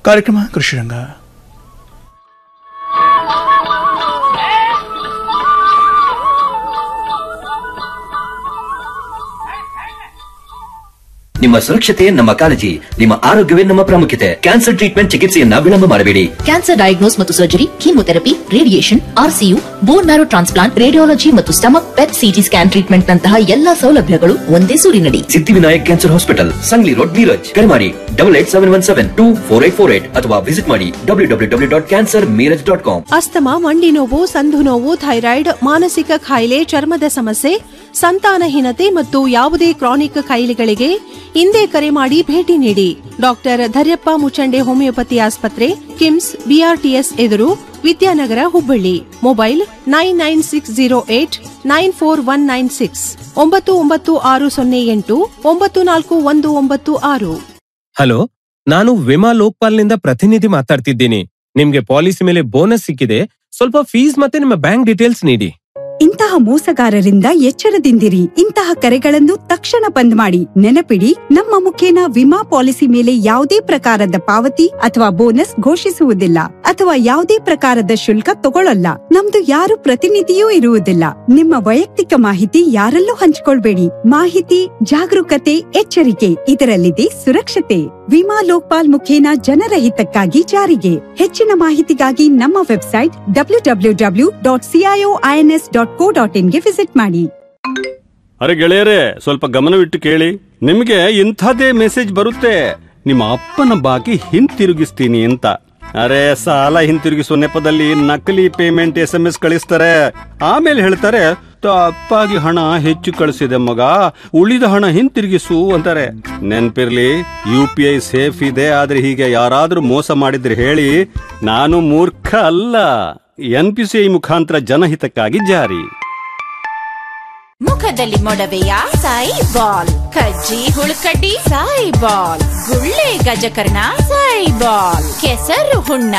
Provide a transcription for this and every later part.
ಕಾರ್ಯಕ್ರಮ ಕೃಷಿರಂಗ ನಿಮ್ಮ ಸುರಕ್ಷತೆ ನಮ್ಮ ಕಾಳಜಿ ನಿಮ್ಮ ಆರೋಗ್ಯವೇ ನಮ್ಮ ಪ್ರಾಮುಖ್ಯತೆ ಕ್ಯಾನ್ಸರ್ ಟ್ರೀಟ್ಮೆಂಟ್ ಚಿಕಿತ್ಸೆಯನ್ನ ವಿಳಂಬ ಮಾಡಬೇಡಿ ಕ್ಯಾನ್ಸರ್ ಡಯಾಗ್ನೋಸ್ ಮತ್ತು surgery chemotherapy radiation RCU bone marrow transplant radiology ಮತ್ತು stomach PET CT scan treatment ನಂತಹ ಎಲ್ಲಾ ಸೌಲಭ್ಯಗಳು ಒಂದೇ ಸೂರಿನಡಿ Siddhivinayak cancer hospital Sangli road Miraj ಕರೆ ಮಾಡಿ double eight seven one seven two four eight four eight ಅಥವಾ ವಿಸಿಟ್ ಮಾಡಿ W W W dot cancer Miraj dot com ಅಸ್ತಮ ಮಂಡಿ ನೋವು ಸಂಧು ನೋವು ಥೈರಾಯ್ಡ್ ಮಾನಸಿಕ ಕಾಯಿಲೆ ಚರ್ಮದ ಸಮಸ್ಯೆ ಸಂತಾನಹೀನತೆ ಮತ್ತು ಯಾವುದೇ ಕ್ರಾನಿಕ್ ಕಾಯಿಲೆಗಳಿಗೆ ಹಿಂದೆ ಕರೆ ಮಾಡಿ ಭೇಟಿ ನೀಡಿ ಡಾಕ್ಟರ್ ಧರ್ಯಪ್ಪ ಮುಚಂಡೆ ಹೋಮಿಯೋಪತಿ ಆಸ್ಪತ್ರೆ ಕಿಮ್ಸ್ ಬಿಆರ್ಟಿಎಸ್ ಎದುರು Vidyanagar Hubballi mobile nine nine six zero eight nine four one nine six ಒಂಬತ್ತು ಒಂಬತ್ತು ಆರು ಸೊನ್ನೆ ಎಂಟು ಒಂಬತ್ತು ನಾಲ್ಕು ಒಂದು ಒಂಬತ್ತು ಆರು ಹಲೋ ನಾನು ವಿಮಾ ಲೋಕ್ಪಾಲ್ನಿಂದ ಪ್ರತಿನಿಧಿ ಮಾತಾಡ್ತಿದ್ದೀನಿ ನಿಮ್ಗೆ ಪಾಲಿಸಿ ಮೇಲೆ ಬೋನಸ್ ಸಿಕ್ಕಿದೆ ಸ್ವಲ್ಪ ಫೀಸ್ ಮತ್ತೆ ನಿಮ್ಮ ಬ್ಯಾಂಕ್ ಡೀಟೇಲ್ಸ್ ನೀಡಿ ಇಂತಹ ಮೋಸಗಾರರಿಂದ ಎಚ್ಚರದಿಂದಿರಿ ಇಂತಹ ಕರೆಗಳನ್ನು ತಕ್ಷಣ ಬಂದ್ ಮಾಡಿ ನೆನಪಿಡಿ ನಮ್ಮ ಮುಖೇನ ವಿಮಾ ಪಾಲಿಸಿ ಮೇಲೆ ಯಾವುದೇ ಪ್ರಕಾರದ ಪಾವತಿ ಅಥವಾ ಬೋನಸ್ ಘೋಷಿಸುವುದಿಲ್ಲ ಅಥವಾ ಯಾವುದೇ ಪ್ರಕಾರದ ಶುಲ್ಕ ತಗೊಳ್ಳಲ್ಲ ನಮ್ದು ಯಾರು ಪ್ರತಿನಿಧಿಯೂ ಇರುವುದಿಲ್ಲ ನಿಮ್ಮ ವೈಯಕ್ತಿಕ ಮಾಹಿತಿ ಯಾರಲ್ಲೂ ಹಂಚಿಕೊಳ್ಬೇಡಿ ಮಾಹಿತಿ ಜಾಗರೂಕತೆ ಎಚ್ಚರಿಕೆ ಇದರಲ್ಲಿದೆ ಸುರಕ್ಷತೆ ವಿಮಾ ಲೋಕ್ಪಾಲ್ ಮುಖೇನ ಜನರ ಹಿತಕ್ಕಾಗಿ ಜಾರಿಗೆ ಹೆಚ್ಚಿನ ಮಾಹಿತಿಗಾಗಿ ನಮ್ಮ website W W W dot CIO INS dot co dot ಇನ್ಗೆ ವಿಸಿಟ್ ಮಾಡಿ ಅರೆ ಗೆಳೆಯರೇ ಸ್ವಲ್ಪ ಗಮನವಿಟ್ಟು ಕೇಳಿ ನಿಮಗೆ ಇಂಥದ್ದೇ ಮೆಸೇಜ್ ಬರುತ್ತೆ ನಿಮ್ಮ ಅಪ್ಪನ ಬಾಕಿ ಹಿಂತಿರುಗಿಸ್ತೀನಿ ಅಂತ ಅರೆ ಸಾಲ ಹಿಂತಿರುಗಿಸುವ ನೆಪದಲ್ಲಿ ನಕಲಿ ಪೇಮೆಂಟ್ ಎಸ್ ಎಂ ಎಸ್ ಕಳಿಸ್ತಾರೆ ಆಮೇಲೆ ಹೇಳ್ತಾರೆ ತಪ್ಪಾಗಿ ಹಣ ಹೆಚ್ಚು ಕಳಿಸಿದೆ ಮಗ ಉಳಿದ ಹಣ ಹಿಂತಿರುಗಿಸು ಅಂತಾರೆ ನೆನ್ಪಿರ್ಲಿ ಯು ಪಿ ಐ ಸೇಫ್ ಇದೆ ಆದ್ರೆ ಹೀಗೆ ಯಾರಾದ್ರೂ ಮೋಸ ಮಾಡಿದ್ರೆ ಹೇಳಿ ನಾನು ಮೂರ್ಖ ಅಲ್ಲ ಎನ್ ಪಿ ಸಿ ಐ ಮುಖಾಂತರ ಜನಹಿತಕ್ಕಾಗಿ ಜಾರಿ ಮುಖದಲ್ಲಿ ಮೊಡವೆಯ ಸಾಯಿ ಬಾಲ್ ಕಜ್ಜಿ ಹುಳುಕಡ್ಡಿ ಸಾಯಿ ಬಾಲ್ ಗುಳ್ಳೆ ಗಜಕರ್ಣ ಸಾಯಿ ಬಾಲ್ ಕೆಸರು ಹುಣ್ಣ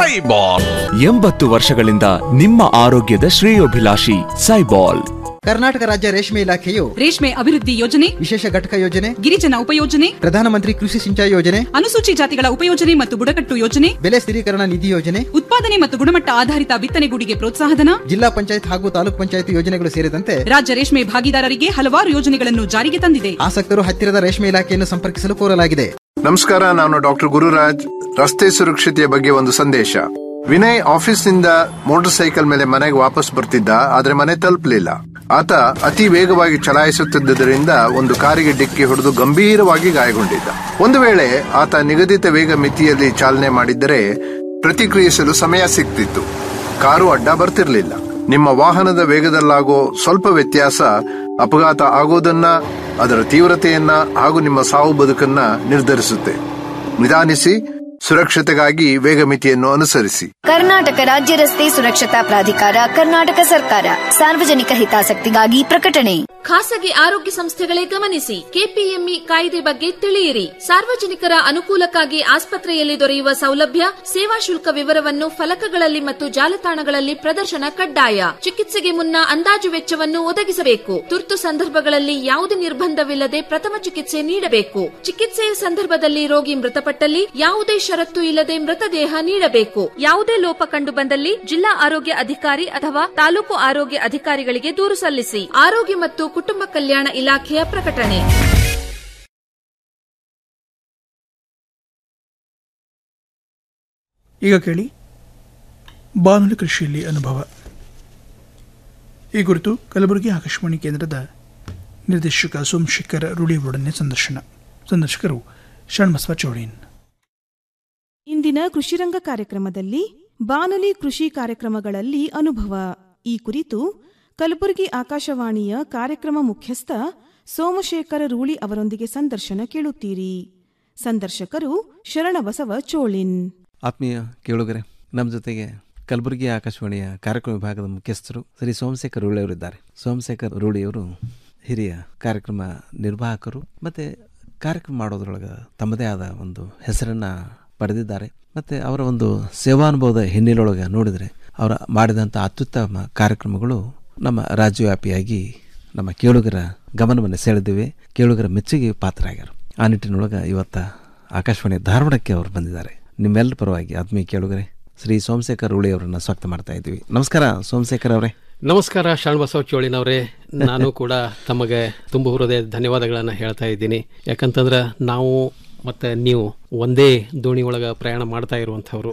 ಎಂಬತ್ತು ವರ್ಷಗಳಿಂದ ನಿಮ್ಮ ಆರೋಗ್ಯದ ಶ್ರೇಯೋಭಿಲಾಷಿ ಸೈಬಾಲ್ ಕರ್ನಾಟಕ ರಾಜ್ಯ ರೇಷ್ಮೆ ಇಲಾಖೆಯು ರೇಷ್ಮೆ ಅಭಿವೃದ್ಧಿ ಯೋಜನೆ ವಿಶೇಷ ಘಟಕ ಯೋಜನೆ ಗಿರಿಜನ ಉಪಯೋಜನೆ ಪ್ರಧಾನಮಂತ್ರಿ ಕೃಷಿ ಸಿಂಚಾಯಿ ಯೋಜನೆ ಅನುಸೂಚಿ ಜಾತಿಗಳ ಉಪಯೋಜನೆ ಮತ್ತು ಬುಡಕಟ್ಟು ಯೋಜನೆ ಬೆಲೆ ಸ್ಥಿರೀಕರಣ ನಿಧಿ ಯೋಜನೆ ಉತ್ಪಾದನೆ ಮತ್ತು ಗುಣಮಟ್ಟ ಆಧಾರಿತ ಬಿತ್ತನೆಗೂಡಿಗೆ ಪ್ರೋತ್ಸಾಹಧನ ಜಿಲ್ಲಾ ಪಂಚಾಯತ್ ಹಾಗೂ ತಾಲೂಕ್ ಪಂಚಾಯತ್ ಯೋಜನೆಗಳು ಸೇರಿದಂತೆ ರಾಜ್ಯ ರೇಷ್ಮೆ ಭಾಗಿದಾರರಿಗೆ ಹಲವಾರು ಯೋಜನೆಗಳನ್ನು ಜಾರಿಗೆ ತಂದಿದೆ ಆಸಕ್ತರು ಹತ್ತಿರದ ರೇಷ್ಮೆ ಇಲಾಖೆಯನ್ನು ಸಂಪರ್ಕಿಸಲು ಕೋರಲಾಗಿದೆ ನಮಸ್ಕಾರ ನಾನು ಡಾಕ್ಟರ್ ಗುರುರಾಜ್ ರಸ್ತೆ ಸುರಕ್ಷತೆಯ ಬಗ್ಗೆ ಒಂದು ಸಂದೇಶ ವಿನಯ್ ಆಫೀಸ್ನಿಂದ ಮೋಟಾರ್ ಸೈಕಲ್ ಮೇಲೆ ಮನೆಗೆ ವಾಪಸ್ ಬರ್ತಿದ್ದ ಆದ್ರೆ ಮನೆ ತಲುಪಲಿಲ್ಲ ಆತ ಅತಿ ವೇಗವಾಗಿ ಚಲಾಯಿಸುತ್ತಿದ್ದರಿಂದ ಒಂದು ಕಾರಿಗೆ ಡಿಕ್ಕಿ ಹೊಡೆದು ಗಂಭೀರವಾಗಿ ಗಾಯಗೊಂಡಿದ್ದ ಒಂದು ವೇಳೆ ಆತ ನಿಗದಿತ ವೇಗ ಮಿತಿಯಲ್ಲಿ ಚಾಲನೆ ಮಾಡಿದ್ದರೆ ಪ್ರತಿಕ್ರಿಯಿಸಲು ಸಮಯ ಸಿಗ್ತಿತ್ತು ಕಾರು ಅಡ್ಡ ಬರ್ತಿರ್ಲಿಲ್ಲ ನಿಮ್ಮ ವಾಹನದ ವೇಗದಲ್ಲಾಗೋ ಸ್ವಲ್ಪ ವ್ಯತ್ಯಾಸ ಅಪಘಾತ ಆಗೋದನ್ನ ಅದರ ತೀವ್ರತೆಯನ್ನ ಹಾಗೂ ನಿಮ್ಮ ಸಾವು ಬದುಕನ್ನ ನಿರ್ಧರಿಸುತ್ತೆ ನಿಧಾನಿಸಿ ಸುರಕ್ಷತೆಗಾಗಿ ವೇಗ ಮಿತಿಯನ್ನು ಅನುಸರಿಸಿ ಕರ್ನಾಟಕ ರಾಜ್ಯ ರಸ್ತೆ ಸುರಕ್ಷತಾ ಪ್ರಾಧಿಕಾರ ಕರ್ನಾಟಕ ಸರ್ಕಾರ ಸಾರ್ವಜನಿಕ ಹಿತಾಸಕ್ತಿಗಾಗಿ ಪ್ರಕಟಣೆ ಖಾಸಗಿ ಆರೋಗ್ಯ ಸಂಸ್ಥೆಗಳೇ ಗಮನಿಸಿ ಕೆಪಿಎಂಇ ಕಾಯ್ದೆ ಬಗ್ಗೆ ತಿಳಿಯಿರಿ ಸಾರ್ವಜನಿಕರ ಅನುಕೂಲಕ್ಕಾಗಿ ಆಸ್ಪತ್ರೆಯಲ್ಲಿ ದೊರೆಯುವ ಸೌಲಭ್ಯ ಸೇವಾ ಶುಲ್ಕ ವಿವರವನ್ನು ಫಲಕಗಳಲ್ಲಿ ಮತ್ತು ಜಾಲತಾಣಗಳಲ್ಲಿ ಪ್ರದರ್ಶನ ಕಡ್ಡಾಯ ಚಿಕಿತ್ಸೆಗೆ ಮುನ್ನ ಅಂದಾಜು ವೆಚ್ಚವನ್ನು ಒದಗಿಸಬೇಕು ತುರ್ತು ಸಂದರ್ಭಗಳಲ್ಲಿ ಯಾವುದೇ ನಿರ್ಬಂಧವಿಲ್ಲದೆ ಪ್ರಥಮ ಚಿಕಿತ್ಸೆ ನೀಡಬೇಕು ಚಿಕಿತ್ಸೆಯ ಸಂದರ್ಭದಲ್ಲಿ ರೋಗಿ ಮೃತಪಟ್ಟಲ್ಲಿ ಯಾವುದೇ ಷರತ್ತು ಇಲ್ಲದೆ ಮೃತದೇಹ ನೀಡಬೇಕು ಯಾವುದೇ ಲೋಪ ಕಂಡು ಬಂದಲ್ಲಿ ಜಿಲ್ಲಾ ಆರೋಗ್ಯ ಅಧಿಕಾರಿ ಅಥವಾ ತಾಲೂಕು ಆರೋಗ್ಯ ಅಧಿಕಾರಿಗಳಿಗೆ ದೂರು ಸಲ್ಲಿಸಿ ಆರೋಗ್ಯ ಮತ್ತು ಕುಟುಂಬ ಕಲ್ಯಾಣ ಇಲಾಖೆಯ ಪ್ರಕಟಣೆ ಈಗ ಕೇಳಿ ಬಾನುಲಿ ಕೃಷಿಯಲ್ಲಿ ಅನುಭವ ಈ ಕುರಿತು ಕಲಬುರಗಿ ಆಕಾಶವಾಣಿ ಕೇಂದ್ರದ ನಿರ್ದೇಶಕ ಸೋಮಶೇಖರ್ ರೂಢಿಯವರೊಡನೆ ಸಂದರ್ಶನ ಸಂದರ್ಶಕರು ಶಣ್ಬಸವ ಚೌಡೀನ್ ಇಂದಿನ ಕೃಷಿರಂಗ ಕಾರ್ಯಕ್ರಮದಲ್ಲಿ ಬಾನುಲಿ ಕೃಷಿ ಕಾರ್ಯಕ್ರಮಗಳಲ್ಲಿ ಅನುಭವ ಈ ಕುರಿತು ಕಲಬುರಗಿ ಆಕಾಶವಾಣಿಯ ಕಾರ್ಯಕ್ರಮ ಮುಖ್ಯಸ್ಥ ಸೋಮಶೇಖರ ರೂಳಿ ಅವರೊಂದಿಗೆ ಸಂದರ್ಶನ ಕೇಳುತ್ತೀರಿ ಸಂದರ್ಶಕರು ಶರಣಬಸವ ಚೋಳಿನ್ ಆತ್ಮೀಯ ಕೇಳುಗರೆ ನಮ್ಮ ಜೊತೆಗೆ ಕಲಬುರಗಿ ಆಕಾಶವಾಣಿಯ ಕಾರ್ಯಕ್ರಮ ವಿಭಾಗದ ಮುಖ್ಯಸ್ಥರು ಶ್ರೀ ಸೋಮಶೇಖರ್ ರೂಳಿಯವರಿದ್ದಾರೆ ಸೋಮಶೇಖರ್ ರೂಳಿಯವರು ಹಿರಿಯ ಕಾರ್ಯಕ್ರಮ ನಿರ್ವಾಹಕರು ಮತ್ತು ಕಾರ್ಯಕ್ರಮ ಮಾಡೋದ್ರೊಳಗೆ ತಮ್ಮದೇ ಆದ ಒಂದು ಹೆಸರನ್ನು ಪಡೆದಿದ್ದಾರೆ ಮತ್ತು ಅವರ ಒಂದು ಸೇವಾನುಭವದ ಹಿನ್ನೆಲೆಯೊಳಗೆ ನೋಡಿದರೆ ಅವರ ಮಾಡಿದಂಥ ಅತ್ಯುತ್ತಮ ಕಾರ್ಯಕ್ರಮಗಳು ನಮ್ಮ ರಾಜ್ಯವ್ಯಾಪಿಯಾಗಿ ನಮ್ಮ ಕೇಳುಗರ ಗಮನವನ್ನು ಸೆಳೆದಿವೆ ಕೇಳುಗರ ಮೆಚ್ಚುಗೆ ಪಾತ್ರರಾಗ್ಯಾರ ಆ ನಿಟ್ಟಿನೊಳಗೆ ಇವತ್ತು ಆಕಾಶವಾಣಿ ಧಾರವಾಡಕ್ಕೆ ಅವರು ಬಂದಿದ್ದಾರೆ ನಿಮ್ಮೆಲ್ಲರ ಪರವಾಗಿ ಆತ್ಮೀಯ ಕೇಳುಗರೆ ಶ್ರೀ ಸೋಮಶೇಖರ್ ಉಳಿ ಅವರನ್ನ ಸ್ವಾಗತ ಮಾಡ್ತಾ ಇದ್ದೀವಿ ನಮಸ್ಕಾರ ಸೋಮಶೇಖರ್ ಅವರೇ ನಮಸ್ಕಾರ ಶರಣಬಸವ ಚೋಳಿನವರೇ ನಾನು ಕೂಡ ತಮಗೆ ತುಂಬ ಹೃದಯ ಧನ್ಯವಾದಗಳನ್ನು ಹೇಳ್ತಾ ಇದ್ದೀನಿ ಯಾಕಂತಂದ್ರೆ ನಾವು ಮತ್ತು ನೀವು ಒಂದೇ ದೋಣಿ ಒಳಗೆ ಪ್ರಯಾಣ ಮಾಡ್ತಾ ಇರುವಂಥವ್ರು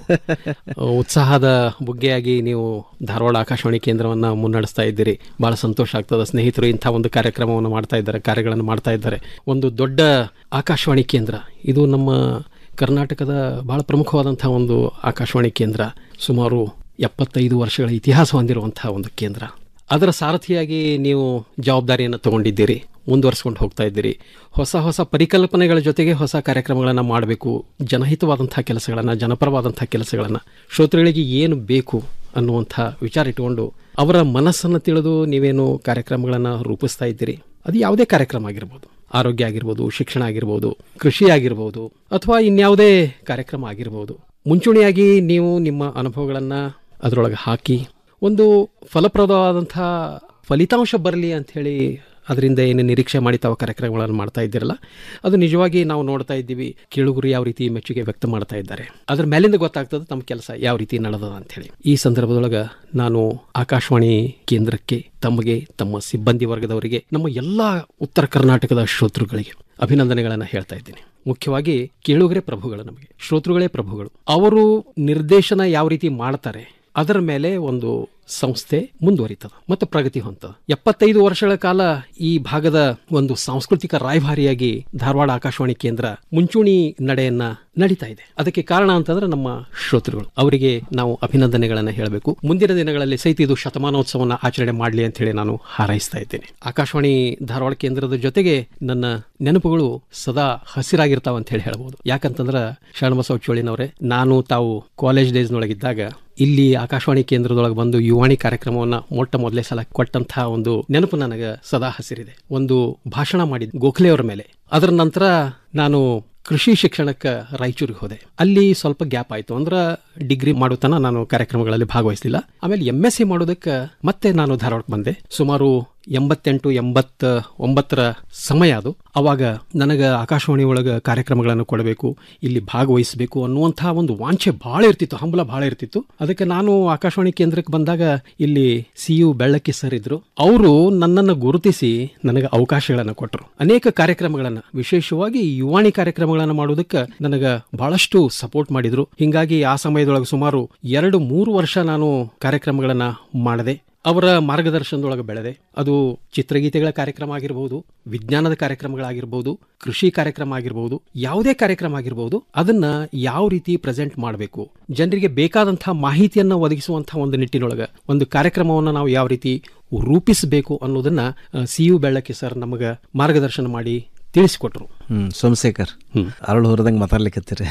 ಉತ್ಸಾಹದ ಬುಗ್ಗೆಯಾಗಿ ನೀವು ಧಾರವಾಡ ಆಕಾಶವಾಣಿ ಕೇಂದ್ರವನ್ನು ಮುನ್ನಡೆಸ್ತಾ ಇದ್ದೀರಿ ಭಾಳ ಸಂತೋಷ ಆಗ್ತದೆ ಸ್ನೇಹಿತರು ಇಂಥ ಒಂದು ಕಾರ್ಯಕ್ರಮವನ್ನು ಮಾಡ್ತಾ ಇದ್ದಾರೆ ಕಾರ್ಯಗಳನ್ನು ಮಾಡ್ತಾ ಇದ್ದಾರೆ ಒಂದು ದೊಡ್ಡ ಆಕಾಶವಾಣಿ ಕೇಂದ್ರ ಇದು ನಮ್ಮ ಕರ್ನಾಟಕದ ಬಹಳ ಪ್ರಮುಖವಾದಂಥ ಒಂದು ಆಕಾಶವಾಣಿ ಕೇಂದ್ರ ಸುಮಾರು ಎಪ್ಪತ್ತೈದು ವರ್ಷಗಳ ಇತಿಹಾಸ ಹೊಂದಿರುವಂತಹ ಒಂದು ಕೇಂದ್ರ ಅದರ ಸಾರಥಿಯಾಗಿ ನೀವು ಜವಾಬ್ದಾರಿಯನ್ನು ತಗೊಂಡಿದ್ದೀರಿ ಮುಂದುವರಿಸ್ಕೊಂಡು ಹೋಗ್ತಾ ಇದ್ದೀರಿ ಹೊಸ ಹೊಸ ಪರಿಕಲ್ಪನೆಗಳ ಜೊತೆಗೆ ಹೊಸ ಕಾರ್ಯಕ್ರಮಗಳನ್ನು ಮಾಡಬೇಕು ಜನಹಿತವಾದಂಥ ಕೆಲಸಗಳನ್ನು ಜನಪರವಾದಂಥ ಕೆಲಸಗಳನ್ನು ಶ್ರೋತೃಗಳಿಗೆ ಏನು ಬೇಕು ಅನ್ನುವಂಥ ವಿಚಾರ ಇಟ್ಟುಕೊಂಡು ಅವರ ಮನಸ್ಸನ್ನು ತಿಳಿದು ನೀವೇನು ಕಾರ್ಯಕ್ರಮಗಳನ್ನು ರೂಪಿಸ್ತಾ ಇದ್ದೀರಿ ಅದು ಯಾವುದೇ ಕಾರ್ಯಕ್ರಮ ಆಗಿರ್ಬೋದು ಆರೋಗ್ಯ ಆಗಿರ್ಬೋದು ಶಿಕ್ಷಣ ಆಗಿರ್ಬೋದು ಕೃಷಿ ಆಗಿರ್ಬೋದು ಅಥವಾ ಇನ್ಯಾವುದೇ ಕಾರ್ಯಕ್ರಮ ಆಗಿರ್ಬೋದು ಮುಂಚೂಣಿಯಾಗಿ ನೀವು ನಿಮ್ಮ ಅನುಭವಗಳನ್ನು ಅದರೊಳಗೆ ಹಾಕಿ ಒಂದು ಫಲಪ್ರದವಾದಂಥ ಫಲಿತಾಂಶ ಬರಲಿ ಅಂಥೇಳಿ ಅದರಿಂದ ಏನು ನಿರೀಕ್ಷೆ ಮಾಡಿ ತಾವು ಕಾರ್ಯಕ್ರಮಗಳನ್ನು ಮಾಡ್ತಾ ಇದ್ದೀರಲ್ಲ ಅದು ನಿಜವಾಗಿ ನಾವು ನೋಡ್ತಾ ಇದ್ದೀವಿ ಕೇಳುಗರು ಯಾವ ರೀತಿ ಮೆಚ್ಚುಗೆ ವ್ಯಕ್ತ ಮಾಡ್ತಾ ಇದ್ದಾರೆ ಅದ್ರ ಮೇಲಿಂದ ಗೊತ್ತಾಗ್ತದೆ ತಮ್ಮ ಕೆಲಸ ಯಾವ ರೀತಿ ನಡೆದದ ಅಂಥೇಳಿ ಈ ಸಂದರ್ಭದೊಳಗೆ ನಾನು ಆಕಾಶವಾಣಿ ಕೇಂದ್ರಕ್ಕೆ ತಮಗೆ ತಮ್ಮ ಸಿಬ್ಬಂದಿ ವರ್ಗದವರಿಗೆ ನಮ್ಮ ಎಲ್ಲ ಉತ್ತರ ಕರ್ನಾಟಕದ ಶ್ರೋತೃಗಳಿಗೆ ಅಭಿನಂದನೆಗಳನ್ನು ಹೇಳ್ತಾ ಇದ್ದೀನಿ ಮುಖ್ಯವಾಗಿ ಕೇಳುಗರೆ ಪ್ರಭುಗಳು ನಮಗೆ ಶ್ರೋತೃಗಳೇ ಪ್ರಭುಗಳು ಅವರು ನಿರ್ದೇಶನ ಯಾವ ರೀತಿ ಮಾಡ್ತಾರೆ ಅದರ ಮೇಲೆ ಒಂದು ಸಂಸ್ಥೆ ಮುಂದುವರಿತದ ಮತ್ತು ಪ್ರಗತಿ ಹೊಂತದ ಎಪ್ಪತ್ತೈದು ವರ್ಷಗಳ ಕಾಲ ಈ ಭಾಗದ ಒಂದು ಸಾಂಸ್ಕೃತಿಕ ರಾಯಭಾರಿಯಾಗಿ ಧಾರವಾಡ ಆಕಾಶವಾಣಿ ಕೇಂದ್ರ ಮುಂಚೂಣಿ ನಡೆಯನ್ನ ನಡೀತಾ ಇದೆ ಅದಕ್ಕೆ ಕಾರಣ ಅಂತಂದ್ರೆ ನಮ್ಮ ಶ್ರೋತೃಗಳು ಅವರಿಗೆ ನಾವು ಅಭಿನಂದನೆಗಳನ್ನು ಹೇಳಬೇಕು ಮುಂದಿನ ದಿನಗಳಲ್ಲಿ ಸಹಿತ ಇದು ಶತಮಾನೋತ್ಸವನ ಆಚರಣೆ ಮಾಡಲಿ ಅಂತ ಹೇಳಿ ನಾನು ಹಾರೈಸ್ತಾ ಇದ್ದೇನೆ ಆಕಾಶವಾಣಿ ಧಾರವಾಡ ಕೇಂದ್ರದ ಜೊತೆಗೆ ನನ್ನ ನೆನಪುಗಳು ಸದಾ ಹಸಿರಾಗಿರ್ತಾವ ಅಂತ ಹೇಳಿ ಹೇಳ್ಬೋದು ಯಾಕಂತಂದ್ರೆ ಶರಣಬಸವ ಚೋಳಿನವರೇ ನಾನು ತಾವು ಕಾಲೇಜ್ ಡೇಸ್ನೊಳಗಿದ್ದಾಗ ಇಲ್ಲಿ ಆಕಾಶವಾಣಿ ಕೇಂದ್ರದೊಳಗೆ ಬಂದು ಯುವಾಣಿ ಕಾರ್ಯಕ್ರಮವನ್ನ ಮೊಟ್ಟ ಮೊದಲೇ ಸಲ ಕೊಟ್ಟಂತಹ ಒಂದು ನೆನಪು ನನಗೆ ಸದಾ ಹಸಿರಿದೆ ಒಂದು ಭಾಷಣ ಮಾಡಿದ ಗೋಖಲೆ ಅವರ ಮೇಲೆ ಅದರ ನಂತರ ನಾನು ಕೃಷಿ ಶಿಕ್ಷಣಕ್ಕೆ ರಾಯಚೂರಿಗೆ ಹೋದೆ ಅಲ್ಲಿ ಸ್ವಲ್ಪ ಗ್ಯಾಪ್ ಆಯಿತು ಅಂದ್ರೆ ಡಿಗ್ರಿ ಮಾಡುತ್ತಾನ ನಾನು ಕಾರ್ಯಕ್ರಮಗಳಲ್ಲಿ ಭಾಗವಹಿಸಲಿಲ್ಲ ಆಮೇಲೆ ಎಂ ಎಸ್ ಸಿ ಮಾಡೋದಕ್ಕೆ ಮತ್ತೆ ನಾನು ಧಾರವಾಡಕ್ಕೆ ಬಂದೆ ಸುಮಾರು ಎಂಬತ್ತೆಂಟು ಎಂಬತ್ತ ಒಂಬತ್ತರ ಸಮಯ ಅದು ಅವಾಗ ನನಗೆ ಆಕಾಶವಾಣಿ ಒಳಗೆ ಕಾರ್ಯಕ್ರಮಗಳನ್ನು ಕೊಡಬೇಕು ಇಲ್ಲಿ ಭಾಗವಹಿಸಬೇಕು ಅನ್ನುವಂಥ ಒಂದು ವಾಂಛೆ ಭಾಳ ಇರ್ತಿತ್ತು ಹಂಬಲ ಭಾಳ ಇರ್ತಿತ್ತು ಅದಕ್ಕೆ ನಾನು ಆಕಾಶವಾಣಿ ಕೇಂದ್ರಕ್ಕೆ ಬಂದಾಗ ಇಲ್ಲಿ ಸಿ ಯು ಬೆಳ್ಳಕ್ಕಿ ಸರ್ ಇದ್ರು ಅವರು ನನ್ನನ್ನು ಗುರುತಿಸಿ ನನಗೆ ಅವಕಾಶಗಳನ್ನು ಕೊಟ್ಟರು ಅನೇಕ ಕಾರ್ಯಕ್ರಮಗಳನ್ನು ವಿಶೇಷವಾಗಿ ಯುವಾಣಿ ಕಾರ್ಯಕ್ರಮಗಳನ್ನು ಮಾಡೋದಕ್ಕೆ ನನಗೆ ಬಹಳಷ್ಟು ಸಪೋರ್ಟ್ ಮಾಡಿದ್ರು ಹಿಂಗಾಗಿ ಆ ಸಮಯದೊಳಗೆ ಸುಮಾರು ಎರಡು ಮೂರು ವರ್ಷ ನಾನು ಕಾರ್ಯಕ್ರಮಗಳನ್ನು ಮಾಡಿದೆ ಅವರ ಮಾರ್ಗದರ್ಶನದೊಳಗೆ ಬೆಳೆದೆ ಅದು ಚಿತ್ರಗೀತೆಗಳ ಕಾರ್ಯಕ್ರಮ ಆಗಿರ್ಬೋದು ವಿಜ್ಞಾನದ ಕಾರ್ಯಕ್ರಮಗಳಾಗಿರ್ಬೋದು ಕೃಷಿ ಕಾರ್ಯಕ್ರಮ ಆಗಿರ್ಬೋದು ಯಾವುದೇ ಕಾರ್ಯಕ್ರಮ ಆಗಿರ್ಬೋದು ಅದನ್ನ ಯಾವ ರೀತಿ ಪ್ರೆಸೆಂಟ್ ಮಾಡಬೇಕು ಜನರಿಗೆ ಬೇಕಾದಂತಹ ಮಾಹಿತಿಯನ್ನ ಒದಗಿಸುವಂತಹ ಒಂದು ನಿಟ್ಟಿನೊಳಗೆ ಒಂದು ಕಾರ್ಯಕ್ರಮವನ್ನು ನಾವು ಯಾವ ರೀತಿ ರೂಪಿಸಬೇಕು ಅನ್ನೋದನ್ನ ಸಿ ಯು ಬೆಳ್ಳಕ್ಕಿ ಸರ್ ನಮಗೆ ಮಾರ್ಗದರ್ಶನ ಮಾಡಿ ತಿಳಿಸಿಕೊಟ್ರು ಹ್ಮ್ ಸೋಮಶೇಖರ್ ಅರಳು ಹೊರದಂಗೆ ಮಾತಾಡ್ಲಿಕ್ಕತ್ತೀರಿ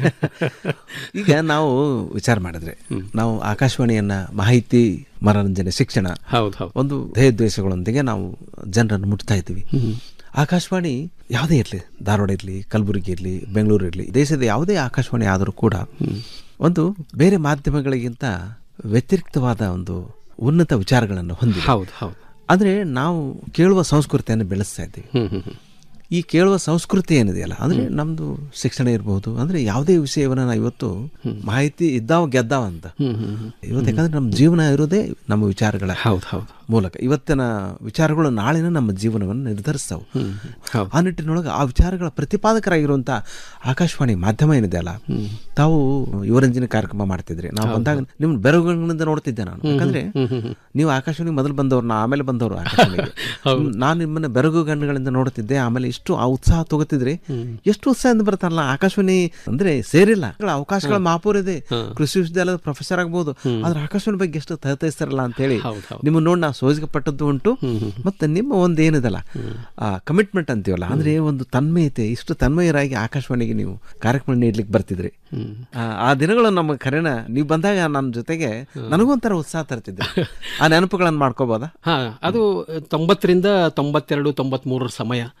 ಈಗ ನಾವು ವಿಚಾರ ಮಾಡಿದ್ರೆ ನಾವು ಆಕಾಶವಾಣಿಯನ್ನ ಮಾಹಿತಿ ಮನರಂಜನೆ ಶಿಕ್ಷಣ ಹೌದು ಹೌದು ಒಂದು ಧ್ಯೇಯೋದ್ದೇಶಗಳೊಂದಿಗೆ ನಾವು ಜನರನ್ನು ಮುಟ್ತಾ ಇದ್ದೀವಿ ಆಕಾಶವಾಣಿ ಯಾವುದೇ ಇರಲಿ ಧಾರವಾಡ ಇರಲಿ ಕಲಬುರಗಿ ಇರಲಿ ಬೆಂಗಳೂರು ಇರಲಿ ದೇಶದ ಯಾವುದೇ ಆಕಾಶವಾಣಿ ಆದರೂ ಕೂಡ ಒಂದು ಬೇರೆ ಮಾಧ್ಯಮಗಳಿಗಿಂತ ವ್ಯತಿರಿಕ್ತವಾದ ಒಂದು ಉನ್ನತ ವಿಚಾರಗಳನ್ನು ಹೊಂದಿ ಹೌದು ಹೌದು ಅಂದರೆ ನಾವು ಕೇಳುವ ಸಂಸ್ಕೃತಿಯನ್ನು ಬೆಳೆಸ್ತಾ ಇದ್ದೀವಿ ಈ ಕೇಳುವ ಸಂಸ್ಕೃತಿ ಏನಿದೆಯಲ್ಲ ಅಂದ್ರೆ ನಮ್ದು ಶಿಕ್ಷಣ ಇರಬಹುದು ಅಂದ್ರೆ ಯಾವುದೇ ವಿಷಯವನ್ನ ನಾವು ಇವತ್ತು ಮಾಹಿತಿ ಇದ್ದಾವ ಗೆದ್ದಾವ ಅಂತ ಇವತ್ತು ಯಾಕಂದ್ರೆ ನಮ್ಮ ಜೀವನ ಇರೋದೇ ನಮ್ಮ ವಿಚಾರಗಳ ಹೌದು ಹೌದು ಮೂಲಕ ಇವತ್ತಿನ ವಿಚಾರಗಳು ನಾಳಿನ ನಮ್ಮ ಜೀವನವನ್ನು ನಿರ್ಧರಿಸ್ತಾವೆ ಆ ನಿಟ್ಟಿನೊಳಗೆ ಆ ವಿಚಾರಗಳ ಪ್ರತಿಪಾದಕರಾಗಿರುವಂತ ಆಕಾಶವಾಣಿ ಮಾಧ್ಯಮ ಏನಿದೆ ಅಲ್ಲ ತಾವು ಯುವರಂಜನೆ ಕಾರ್ಯಕ್ರಮ ಮಾಡ್ತಿದ್ರಿ ನಾವು ಬಂದಾಗ ನಿಮ್ ಬೆರಗುಗಳಿಂದ ನೋಡ್ತಿದ್ದೆ ನಾನು ಯಾಕಂದ್ರೆ ನೀವು ಆಕಾಶವಾಣಿ ಮೊದಲು ಬಂದವ್ರು ನಾ ಆಮೇಲೆ ಬಂದವರು ಆಕಾಶವಾಣಿಗೆ ನಾನು ನಿಮ್ಮನ್ನ ಬೆರಗು ಗಣ್ಣುಗಳಿಂದ ನೋಡ್ತಿದ್ದೆ ಆಮೇಲೆ ಇಷ್ಟು ಆ ಉತ್ಸಾಹ ತಗೋತಿದ್ರಿ ಎಷ್ಟು ಉತ್ಸಾಹದಿಂದ ಬರ್ತಾರಲ್ಲ ಆಕಾಶವಾಣಿ ಅಂದ್ರೆ ಸೇರಿಲ್ಲ ಅವಕಾಶಗಳ ಮಾಪೂರ್ ಇದೆ ಕೃಷಿ ವಿಶ್ವವಿದ್ಯಾಲಯದ ಪ್ರೊಫೆಸರ್ ಆಗ್ಬೋದು ಆದ್ರೆ ಆಕಾಶವಾಣಿ ಬಗ್ಗೆ ಎಷ್ಟು ತಹತಯಿಸ್ತಾರಲ್ಲ ಅಂತ ಹೇಳಿ ನಿಮ್ಮ ನೋಡಿ ನಾ ಸೋಜಿಗೆ ಪಟ್ಟದ್ದು ಉಂಟು ಮತ್ತೆ ನಿಮ್ಮ ಒಂದು ಏನಿದಲ್ಲ ಆ ಕಮಿಟ್ಮೆಂಟ್ ಅಂತೀವಲ್ಲ ಅಂದ್ರೆ ಒಂದು ತನ್ಮಯತೆ ಇಷ್ಟು ತನ್ಮಯರಾಗಿ ಆಕಾಶವಾಣಿಗೆ ನೀವು ಕಾರ್ಯಕ್ರಮ ನೀಡ್ಲಿಕ್ಕೆ ಬರ್ತಿದ್ರಿ ಆ ದಿನಗಳು ನಮ್ಮ ಕರೆನ ನೀವು ಬಂದಾಗ ನನ್ನ ಜೊತೆಗೆ ನನಗೂ ಒಂಥರ ಉತ್ಸಾಹ ತರ್ತಿದ್ದೆ ಆ ನೆನಪುಗಳನ್ನು ಮಾಡ್ಕೋಬೋದಾ ಹಾ ಅದು ತೊಂಬತ್ತರಿಂದ ತೊಂಬತ್ತೆರಡು ತೊಂಬತ್ಮೂರರ ಸಮಯ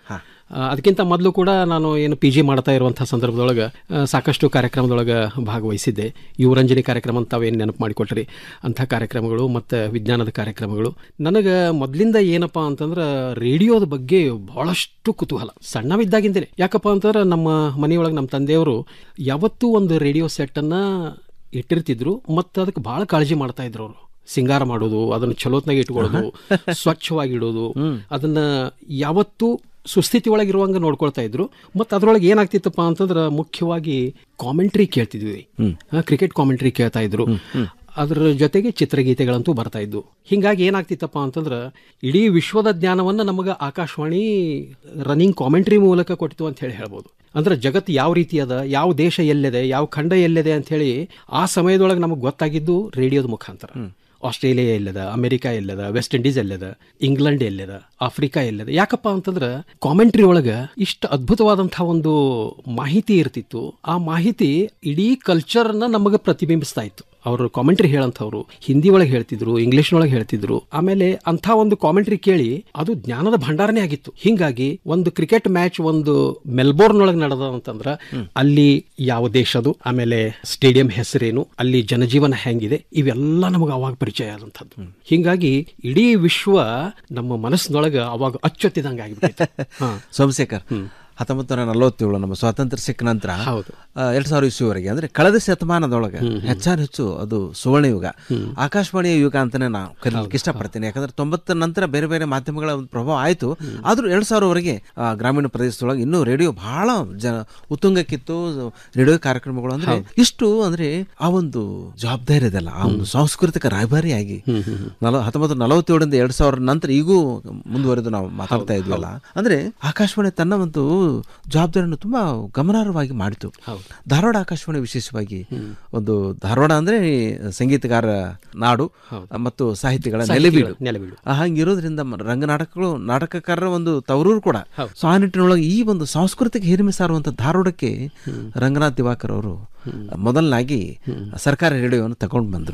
ಆ, ಅದಕ್ಕಿಂತ ಮೊದಲು ಕೂಡ ನಾನು ಏನು ಪಿ ಜಿ ಮಾಡ್ತಾ ಇರುವಂಥ ಸಂದರ್ಭದೊಳಗೆ ಆ, ಸಾಕಷ್ಟು ಕಾರ್ಯಕ್ರಮದೊಳಗೆ ಭಾಗವಹಿಸಿದ್ದೆ ಯುವರಂಜನಿ ಕಾರ್ಯಕ್ರಮ ಅಂತ ತಾವೇನು ನೆನಪು ಮಾಡಿಕೊಟ್ರಿ ಅಂಥ ಕಾರ್ಯಕ್ರಮಗಳು ಮತ್ತು ವಿಜ್ಞಾನದ ಕಾರ್ಯಕ್ರಮಗಳು ನನಗೆ ಮೊದಲಿಂದ ಏನಪ್ಪ ಅಂತಂದ್ರೆ ರೇಡಿಯೋದ ಬಗ್ಗೆ ಬಹಳಷ್ಟು ಕುತೂಹಲ ಸಣ್ಣವಿದ್ದಾಗಿಂದಲೇ ಯಾಕಪ್ಪ ಅಂತಂದ್ರೆ ನಮ್ಮ ಮನೆಯೊಳಗೆ ನಮ್ಮ ತಂದೆಯವರು ಯಾವತ್ತೂ ಒಂದು ರೇಡಿಯೋ ಸೆಟ್ಟನ್ನು ಇಟ್ಟಿರ್ತಿದ್ರು ಮತ್ತು ಅದಕ್ಕೆ ಭಾಳ ಕಾಳಜಿ ಮಾಡ್ತಾ ಇದ್ರು ಅವರು ಸಿಂಗಾರ ಮಾಡೋದು ಅದನ್ನು ಚಲೋತ್ನಾಗ ಇಟ್ಕೊಳ್ಳೋದು ಸ್ವಚ್ಛವಾಗಿ ಇಡೋದು ಅದನ್ನ ಯಾವತ್ತೂ ಸುಸ್ಥಿತಿ ಒಳಗಿರುವಂಗ ನೋಡ್ಕೊಳ್ತಾ ಇದ್ರು ಮತ್ತು ಅದ್ರೊಳಗೆ ಏನಾಗ್ತಿತ್ತಪ್ಪ ಅಂತಂದ್ರೆ ಮುಖ್ಯವಾಗಿ ಕಾಮೆಂಟ್ರಿ ಕೇಳ್ತಿದ್ವಿ ಕ್ರಿಕೆಟ್ ಕಾಮೆಂಟ್ರಿ ಕೇಳ್ತಾ ಇದ್ರು ಅದ್ರ ಜೊತೆಗೆ ಚಿತ್ರಗೀತೆಗಳಂತೂ ಬರ್ತಾ ಇದ್ವು ಹಿಂಗಾಗಿ ಏನಾಗ್ತಿತ್ತಪ್ಪ ಅಂತಂದ್ರೆ ಇಡೀ ವಿಶ್ವದ ಜ್ಞಾನವನ್ನು ನಮಗೆ ಆಕಾಶವಾಣಿ ರನ್ನಿಂಗ್ ಕಾಮೆಂಟ್ರಿ ಮೂಲಕ ಕೊಟ್ಟಿತು ಅಂತ ಹೇಳಿ ಹೇಳ್ಬೋದು ಅಂದ್ರೆ ಜಗತ್ತು ಯಾವ ರೀತಿ ಅದ ಯಾವ ದೇಶ ಎಲ್ಲಿದೆ ಯಾವ ಖಂಡ ಎಲ್ಲಿದೆ ಅಂತ ಹೇಳಿ ಆ ಸಮಯದೊಳಗೆ ನಮಗೆ ಗೊತ್ತಾಗಿದ್ದು ರೇಡಿಯೋದ ಮುಖಾಂತರ ಆಸ್ಟ್ರೇಲಿಯಾ ಎಲ್ಲದ ಅಮೆರಿಕಾ ಎಲ್ಲದ ವೆಸ್ಟ್ ಇಂಡೀಸ್ ಎಲ್ಲದ ಇಂಗ್ಲೆಂಡ್ ಎಲ್ಲದ ಆಫ್ರಿಕಾ ಎಲ್ಲದ ಯಾಕಪ್ಪ ಅಂತಂದ್ರೆ ಕಾಮೆಂಟ್ರಿ ಒಳಗೆ ಇಷ್ಟು ಅದ್ಭುತವಾದಂತಹ ಒಂದು ಮಾಹಿತಿ ಇರ್ತಿತ್ತು ಆ ಮಾಹಿತಿ ಇಡೀ ಕಲ್ಚರ್ನ ನಮಗೆ ಪ್ರತಿಬಿಂಬಿಸ್ತಾ ಇತ್ತು ಅವರು ಕಾಮೆಂಟ್ರಿ ಹೇಳಂಥವ್ರು ಹಿಂದಿ ಒಳಗೆ ಹೇಳ್ತಿದ್ರು ಇಂಗ್ಲಿಷ್ನೊಳಗೆ ಹೇಳ್ತಿದ್ರು ಆಮೇಲೆ ಅಂಥ ಒಂದು ಕಾಮೆಂಟ್ರಿ ಕೇಳಿ ಅದು ಜ್ಞಾನದ ಭಂಡಾರನೇ ಆಗಿತ್ತು ಹಿಂಗಾಗಿ ಒಂದು ಕ್ರಿಕೆಟ್ ಮ್ಯಾಚ್ ಒಂದು ಮೆಲ್ಬೋರ್ನ್ ಒಳಗೆ ನಡೆದ ಅಂತಂದ್ರ ಅಲ್ಲಿ ಯಾವ ದೇಶದು ಆಮೇಲೆ ಸ್ಟೇಡಿಯಂ ಹೆಸರೇನು ಅಲ್ಲಿ ಜನಜೀವನ ಹೆಂಗಿದೆ ಇವೆಲ್ಲ ನಮಗೆ ಅವಾಗ ಪರಿಚಯ ಆದಂಥದ್ದು ಹಿಂಗಾಗಿ ಇಡೀ ವಿಶ್ವ ನಮ್ಮ ಮನಸ್ಸಿನೊಳಗೆ ಅವಾಗ ಅಚ್ಚೊತ್ತಿದಂಗೆ ಆಗಿಬಿಟ್ಟಿತ್ತು ಹಾ ಸೋಮಶೇಖರ್ ಹತ್ತೊಂಬತ್ತು ನೂರ ನಲವತ್ತೇಳು ನಮ್ಮ ಸ್ವಾತಂತ್ರ್ಯ ಸಿಕ್ಕ ನಂತರ ಎರಡ್ ಸಾವಿರ ಇಸ್ವಿವರೆಗೆ ಅಂದ್ರೆ ಕಳೆದ ಶತಮಾನದೊಳಗೆ ಹೆಚ್ಚಾನು ಹೆಚ್ಚು ಅದು ಸುವರ್ಣ ಯುಗ ಆಕಾಶವಾಣಿಯ ಯುಗ ಅಂತಾನೆ ನಾವು ಕರೀಲಿಕ್ಕೆ ಇಷ್ಟಪಡ್ತೀನಿ ಯಾಕಂದ್ರೆ ತೊಂಬತ್ತರ ನಂತರ ಬೇರೆ ಬೇರೆ ಮಾಧ್ಯಮಗಳ ಒಂದು ಪ್ರಭಾವ ಆಯ್ತು ಆದ್ರೂ ಎರಡ್ ಸಾವಿರವರೆಗೆ ಆ, ಗ್ರಾಮೀಣ ಪ್ರದೇಶದೊಳಗೆ ಇನ್ನೂ ರೇಡಿಯೋ ಬಹಳ ಜನ ಉತ್ತುಂಗಕ್ಕಿತ್ತು ರೇಡಿಯೋ ಕಾರ್ಯಕ್ರಮಗಳು ಅಂದ್ರೆ ಇಷ್ಟು ಅಂದ್ರೆ ಆ ಒಂದು ಜವಾಬ್ದಾರಿ ಇದೆಲ್ಲ ಆ ಒಂದು ಸಾಂಸ್ಕೃತಿಕ ರಾಯಭಾರಿಯಾಗಿ ನಲ ಹತ್ತೊಂಬತ್ತು ನಲವತ್ತೇಳರಿಂದ ಎರಡ್ ಸಾವಿರ ನಂತರ ಈಗೂ ಮುಂದುವರೆದು ನಾವು ಮಾತಾಡ್ತಾ ಇದ್ವಲ್ಲ ಅಂದ್ರೆ ಆಕಾಶವಾಣಿ ತನ್ನ ಒಂದು ಜವಾಬ್ದಾರಿಯನ್ನು ತುಂಬಾ ಗಮನಾರ್ಹವಾಗಿ ಮಾಡಿತು ಧಾರವಾಡ ಆಕಾಶವಾಣಿ ವಿಶೇಷವಾಗಿ ಒಂದು ಧಾರವಾಡ ಅಂದ್ರೆ ಸಂಗೀತಗಾರ ನಾಡು ಮತ್ತು ಸಾಹಿತಿಗಳ ನೆಲೆಬೀಡು ನೆಲೆಬೀಡು. ಆ, ಹಂಗಿರೋದ್ರಿಂದ ಮ- ರಂಗನಾಟಕಗಳು ನಾಟಕಕಾರರ ಒಂದು ತವರೂರು ಕೂಡ ಸೊ ಆ ನಿಟ್ಟಿನೊಳಗೆ ಈ ಒಂದು ಸಾಂಸ್ಕೃತಿಕ ಹಿರಿಮೆ ಸಾರುವಂತ ಧಾರವಾಡಕ್ಕೆ ರಂಗನಾಥ್ ದಿವಾಕರ್ ಅವರು ಮೊದಲನಾಗಿ ಸರ್ಕಾರಿ ರೇಡಿಯೋವನ್ನು ತಗೊಂಡು ಬಂದ್ರು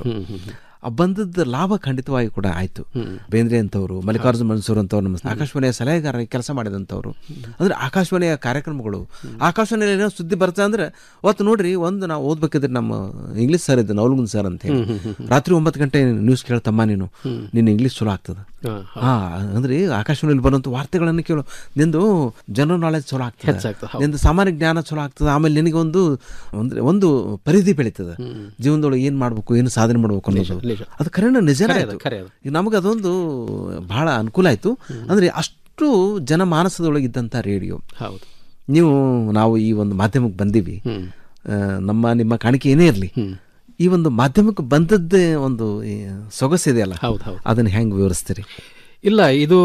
ಆ ಬಂದದ ಲಾಭ ಖಂಡಿತವಾಗಿ ಕೂಡ ಆಯ್ತು ಬೇಂದ್ರೆ ಅಂತವರು ಮಲ್ಲಿಕಾರ್ಜುನ್ ಮನ್ಸೂರ್ ಅಂತವ್ರು ನಮ್ಮ ಆಕಾಶವಾಣಿಯ ಸಲಹೆಗಾರರಾಗಿ ಕೆಲಸ ಮಾಡಿದಂಥವ್ರು ಅಂದ್ರೆ ಆಕಾಶವಾಣಿಯ ಕಾರ್ಯಕ್ರಮಗಳು ಆಕಾಶವಾಣಿಯಲ್ಲಿ ಏನೋ ಸುದ್ದಿ ಬರ್ತಾ ಅಂದ್ರೆ ಅವತ್ತು ನೋಡ್ರಿ ಒಂದು ನಾವು ಓದ್ಬೇಕಿದ್ರೆ ನಮ್ಮ ಇಂಗ್ಲಿಷ್ ಸರ್ ಇದ್ದ ನವಲ್ಗುಂದ್ ಸರ್ ಅಂತ ಹೇಳಿ ರಾತ್ರಿ ಒಂಬತ್ತು ಗಂಟೆ ನ್ಯೂಸ್ ಕೇಳ್ತಮ್ಮ ನೀನು ನಿನ್ನ ಇಂಗ್ಲಿಷ್ ಚಲೋ ಆಗ್ತದ ಹಾ ಅಂದ್ರೆ ಆಕಾಶವಾಣಿಯಲ್ಲಿ ಬರುವಂತ ವಾರ್ತೆಗಳನ್ನು ಕೇಳು ನಿಂದು ಜನರಲ್ ನಾಲೆಜ್ ಚಲೋ ಆಗ್ತದೆ ಹೆಚ್ಚಾಗ್ತದೆ, ಹೌದು. ನಿಂದು ಸಾಮಾನ್ಯ ಜ್ಞಾನ ಚಲೋ ಆಗ್ತದೆ ಆಮೇಲೆ ನಿನಗೆ ಒಂದು ಅಂದ್ರೆ ಒಂದು ಪರಿಧಿ ಬೆಳೀತದೆ ಜೀವನದೊಳಗೆ ಏನ್ ಮಾಡ್ಬೇಕು ಏನು ಸಾಧನೆ ಮಾಡ್ಬೇಕು ಅನ್ನೋದು ನಿಜ. ಅದು ಕರೆನ ನಿಜನೇ ಖರೆ ಆಯ್ತು ಅದು, ಖರೆ ಅದು. ಈಗ ನಮಗೆ ಅದೊಂದು ಬಹಳ ಅನುಕೂಲ ಆಯ್ತು ಅಂದ್ರೆ ಅಷ್ಟು ಜನಮಾನಸದೊಳಗೆ ಇದ್ದಂಥ ರೇಡಿಯೋ ಹೌದು ನೀವು ನಾವು ಈ ಒಂದು ಮಾಧ್ಯಮಕ್ಕೆ ಬಂದೀವಿ ಆ, ನಮ್ಮ ನಿಮ್ಮ ಕಾಣಿಕೆ ಏನೇ ಇರಲಿ ಈ ಒಂದು ಮಾಧ್ಯಮಕ್ಕೆ ಬಂದದ್ದೇ ಒಂದು ಈ ಸೊಗಸಿದೆಯಲ್ಲ ಹೌದು, ಹೌದು. ಅದನ್ನ ಹೆಂಗ್ ವಿವರಿಸ್ತೀರಿ ಇಲ್ಲ ಇದು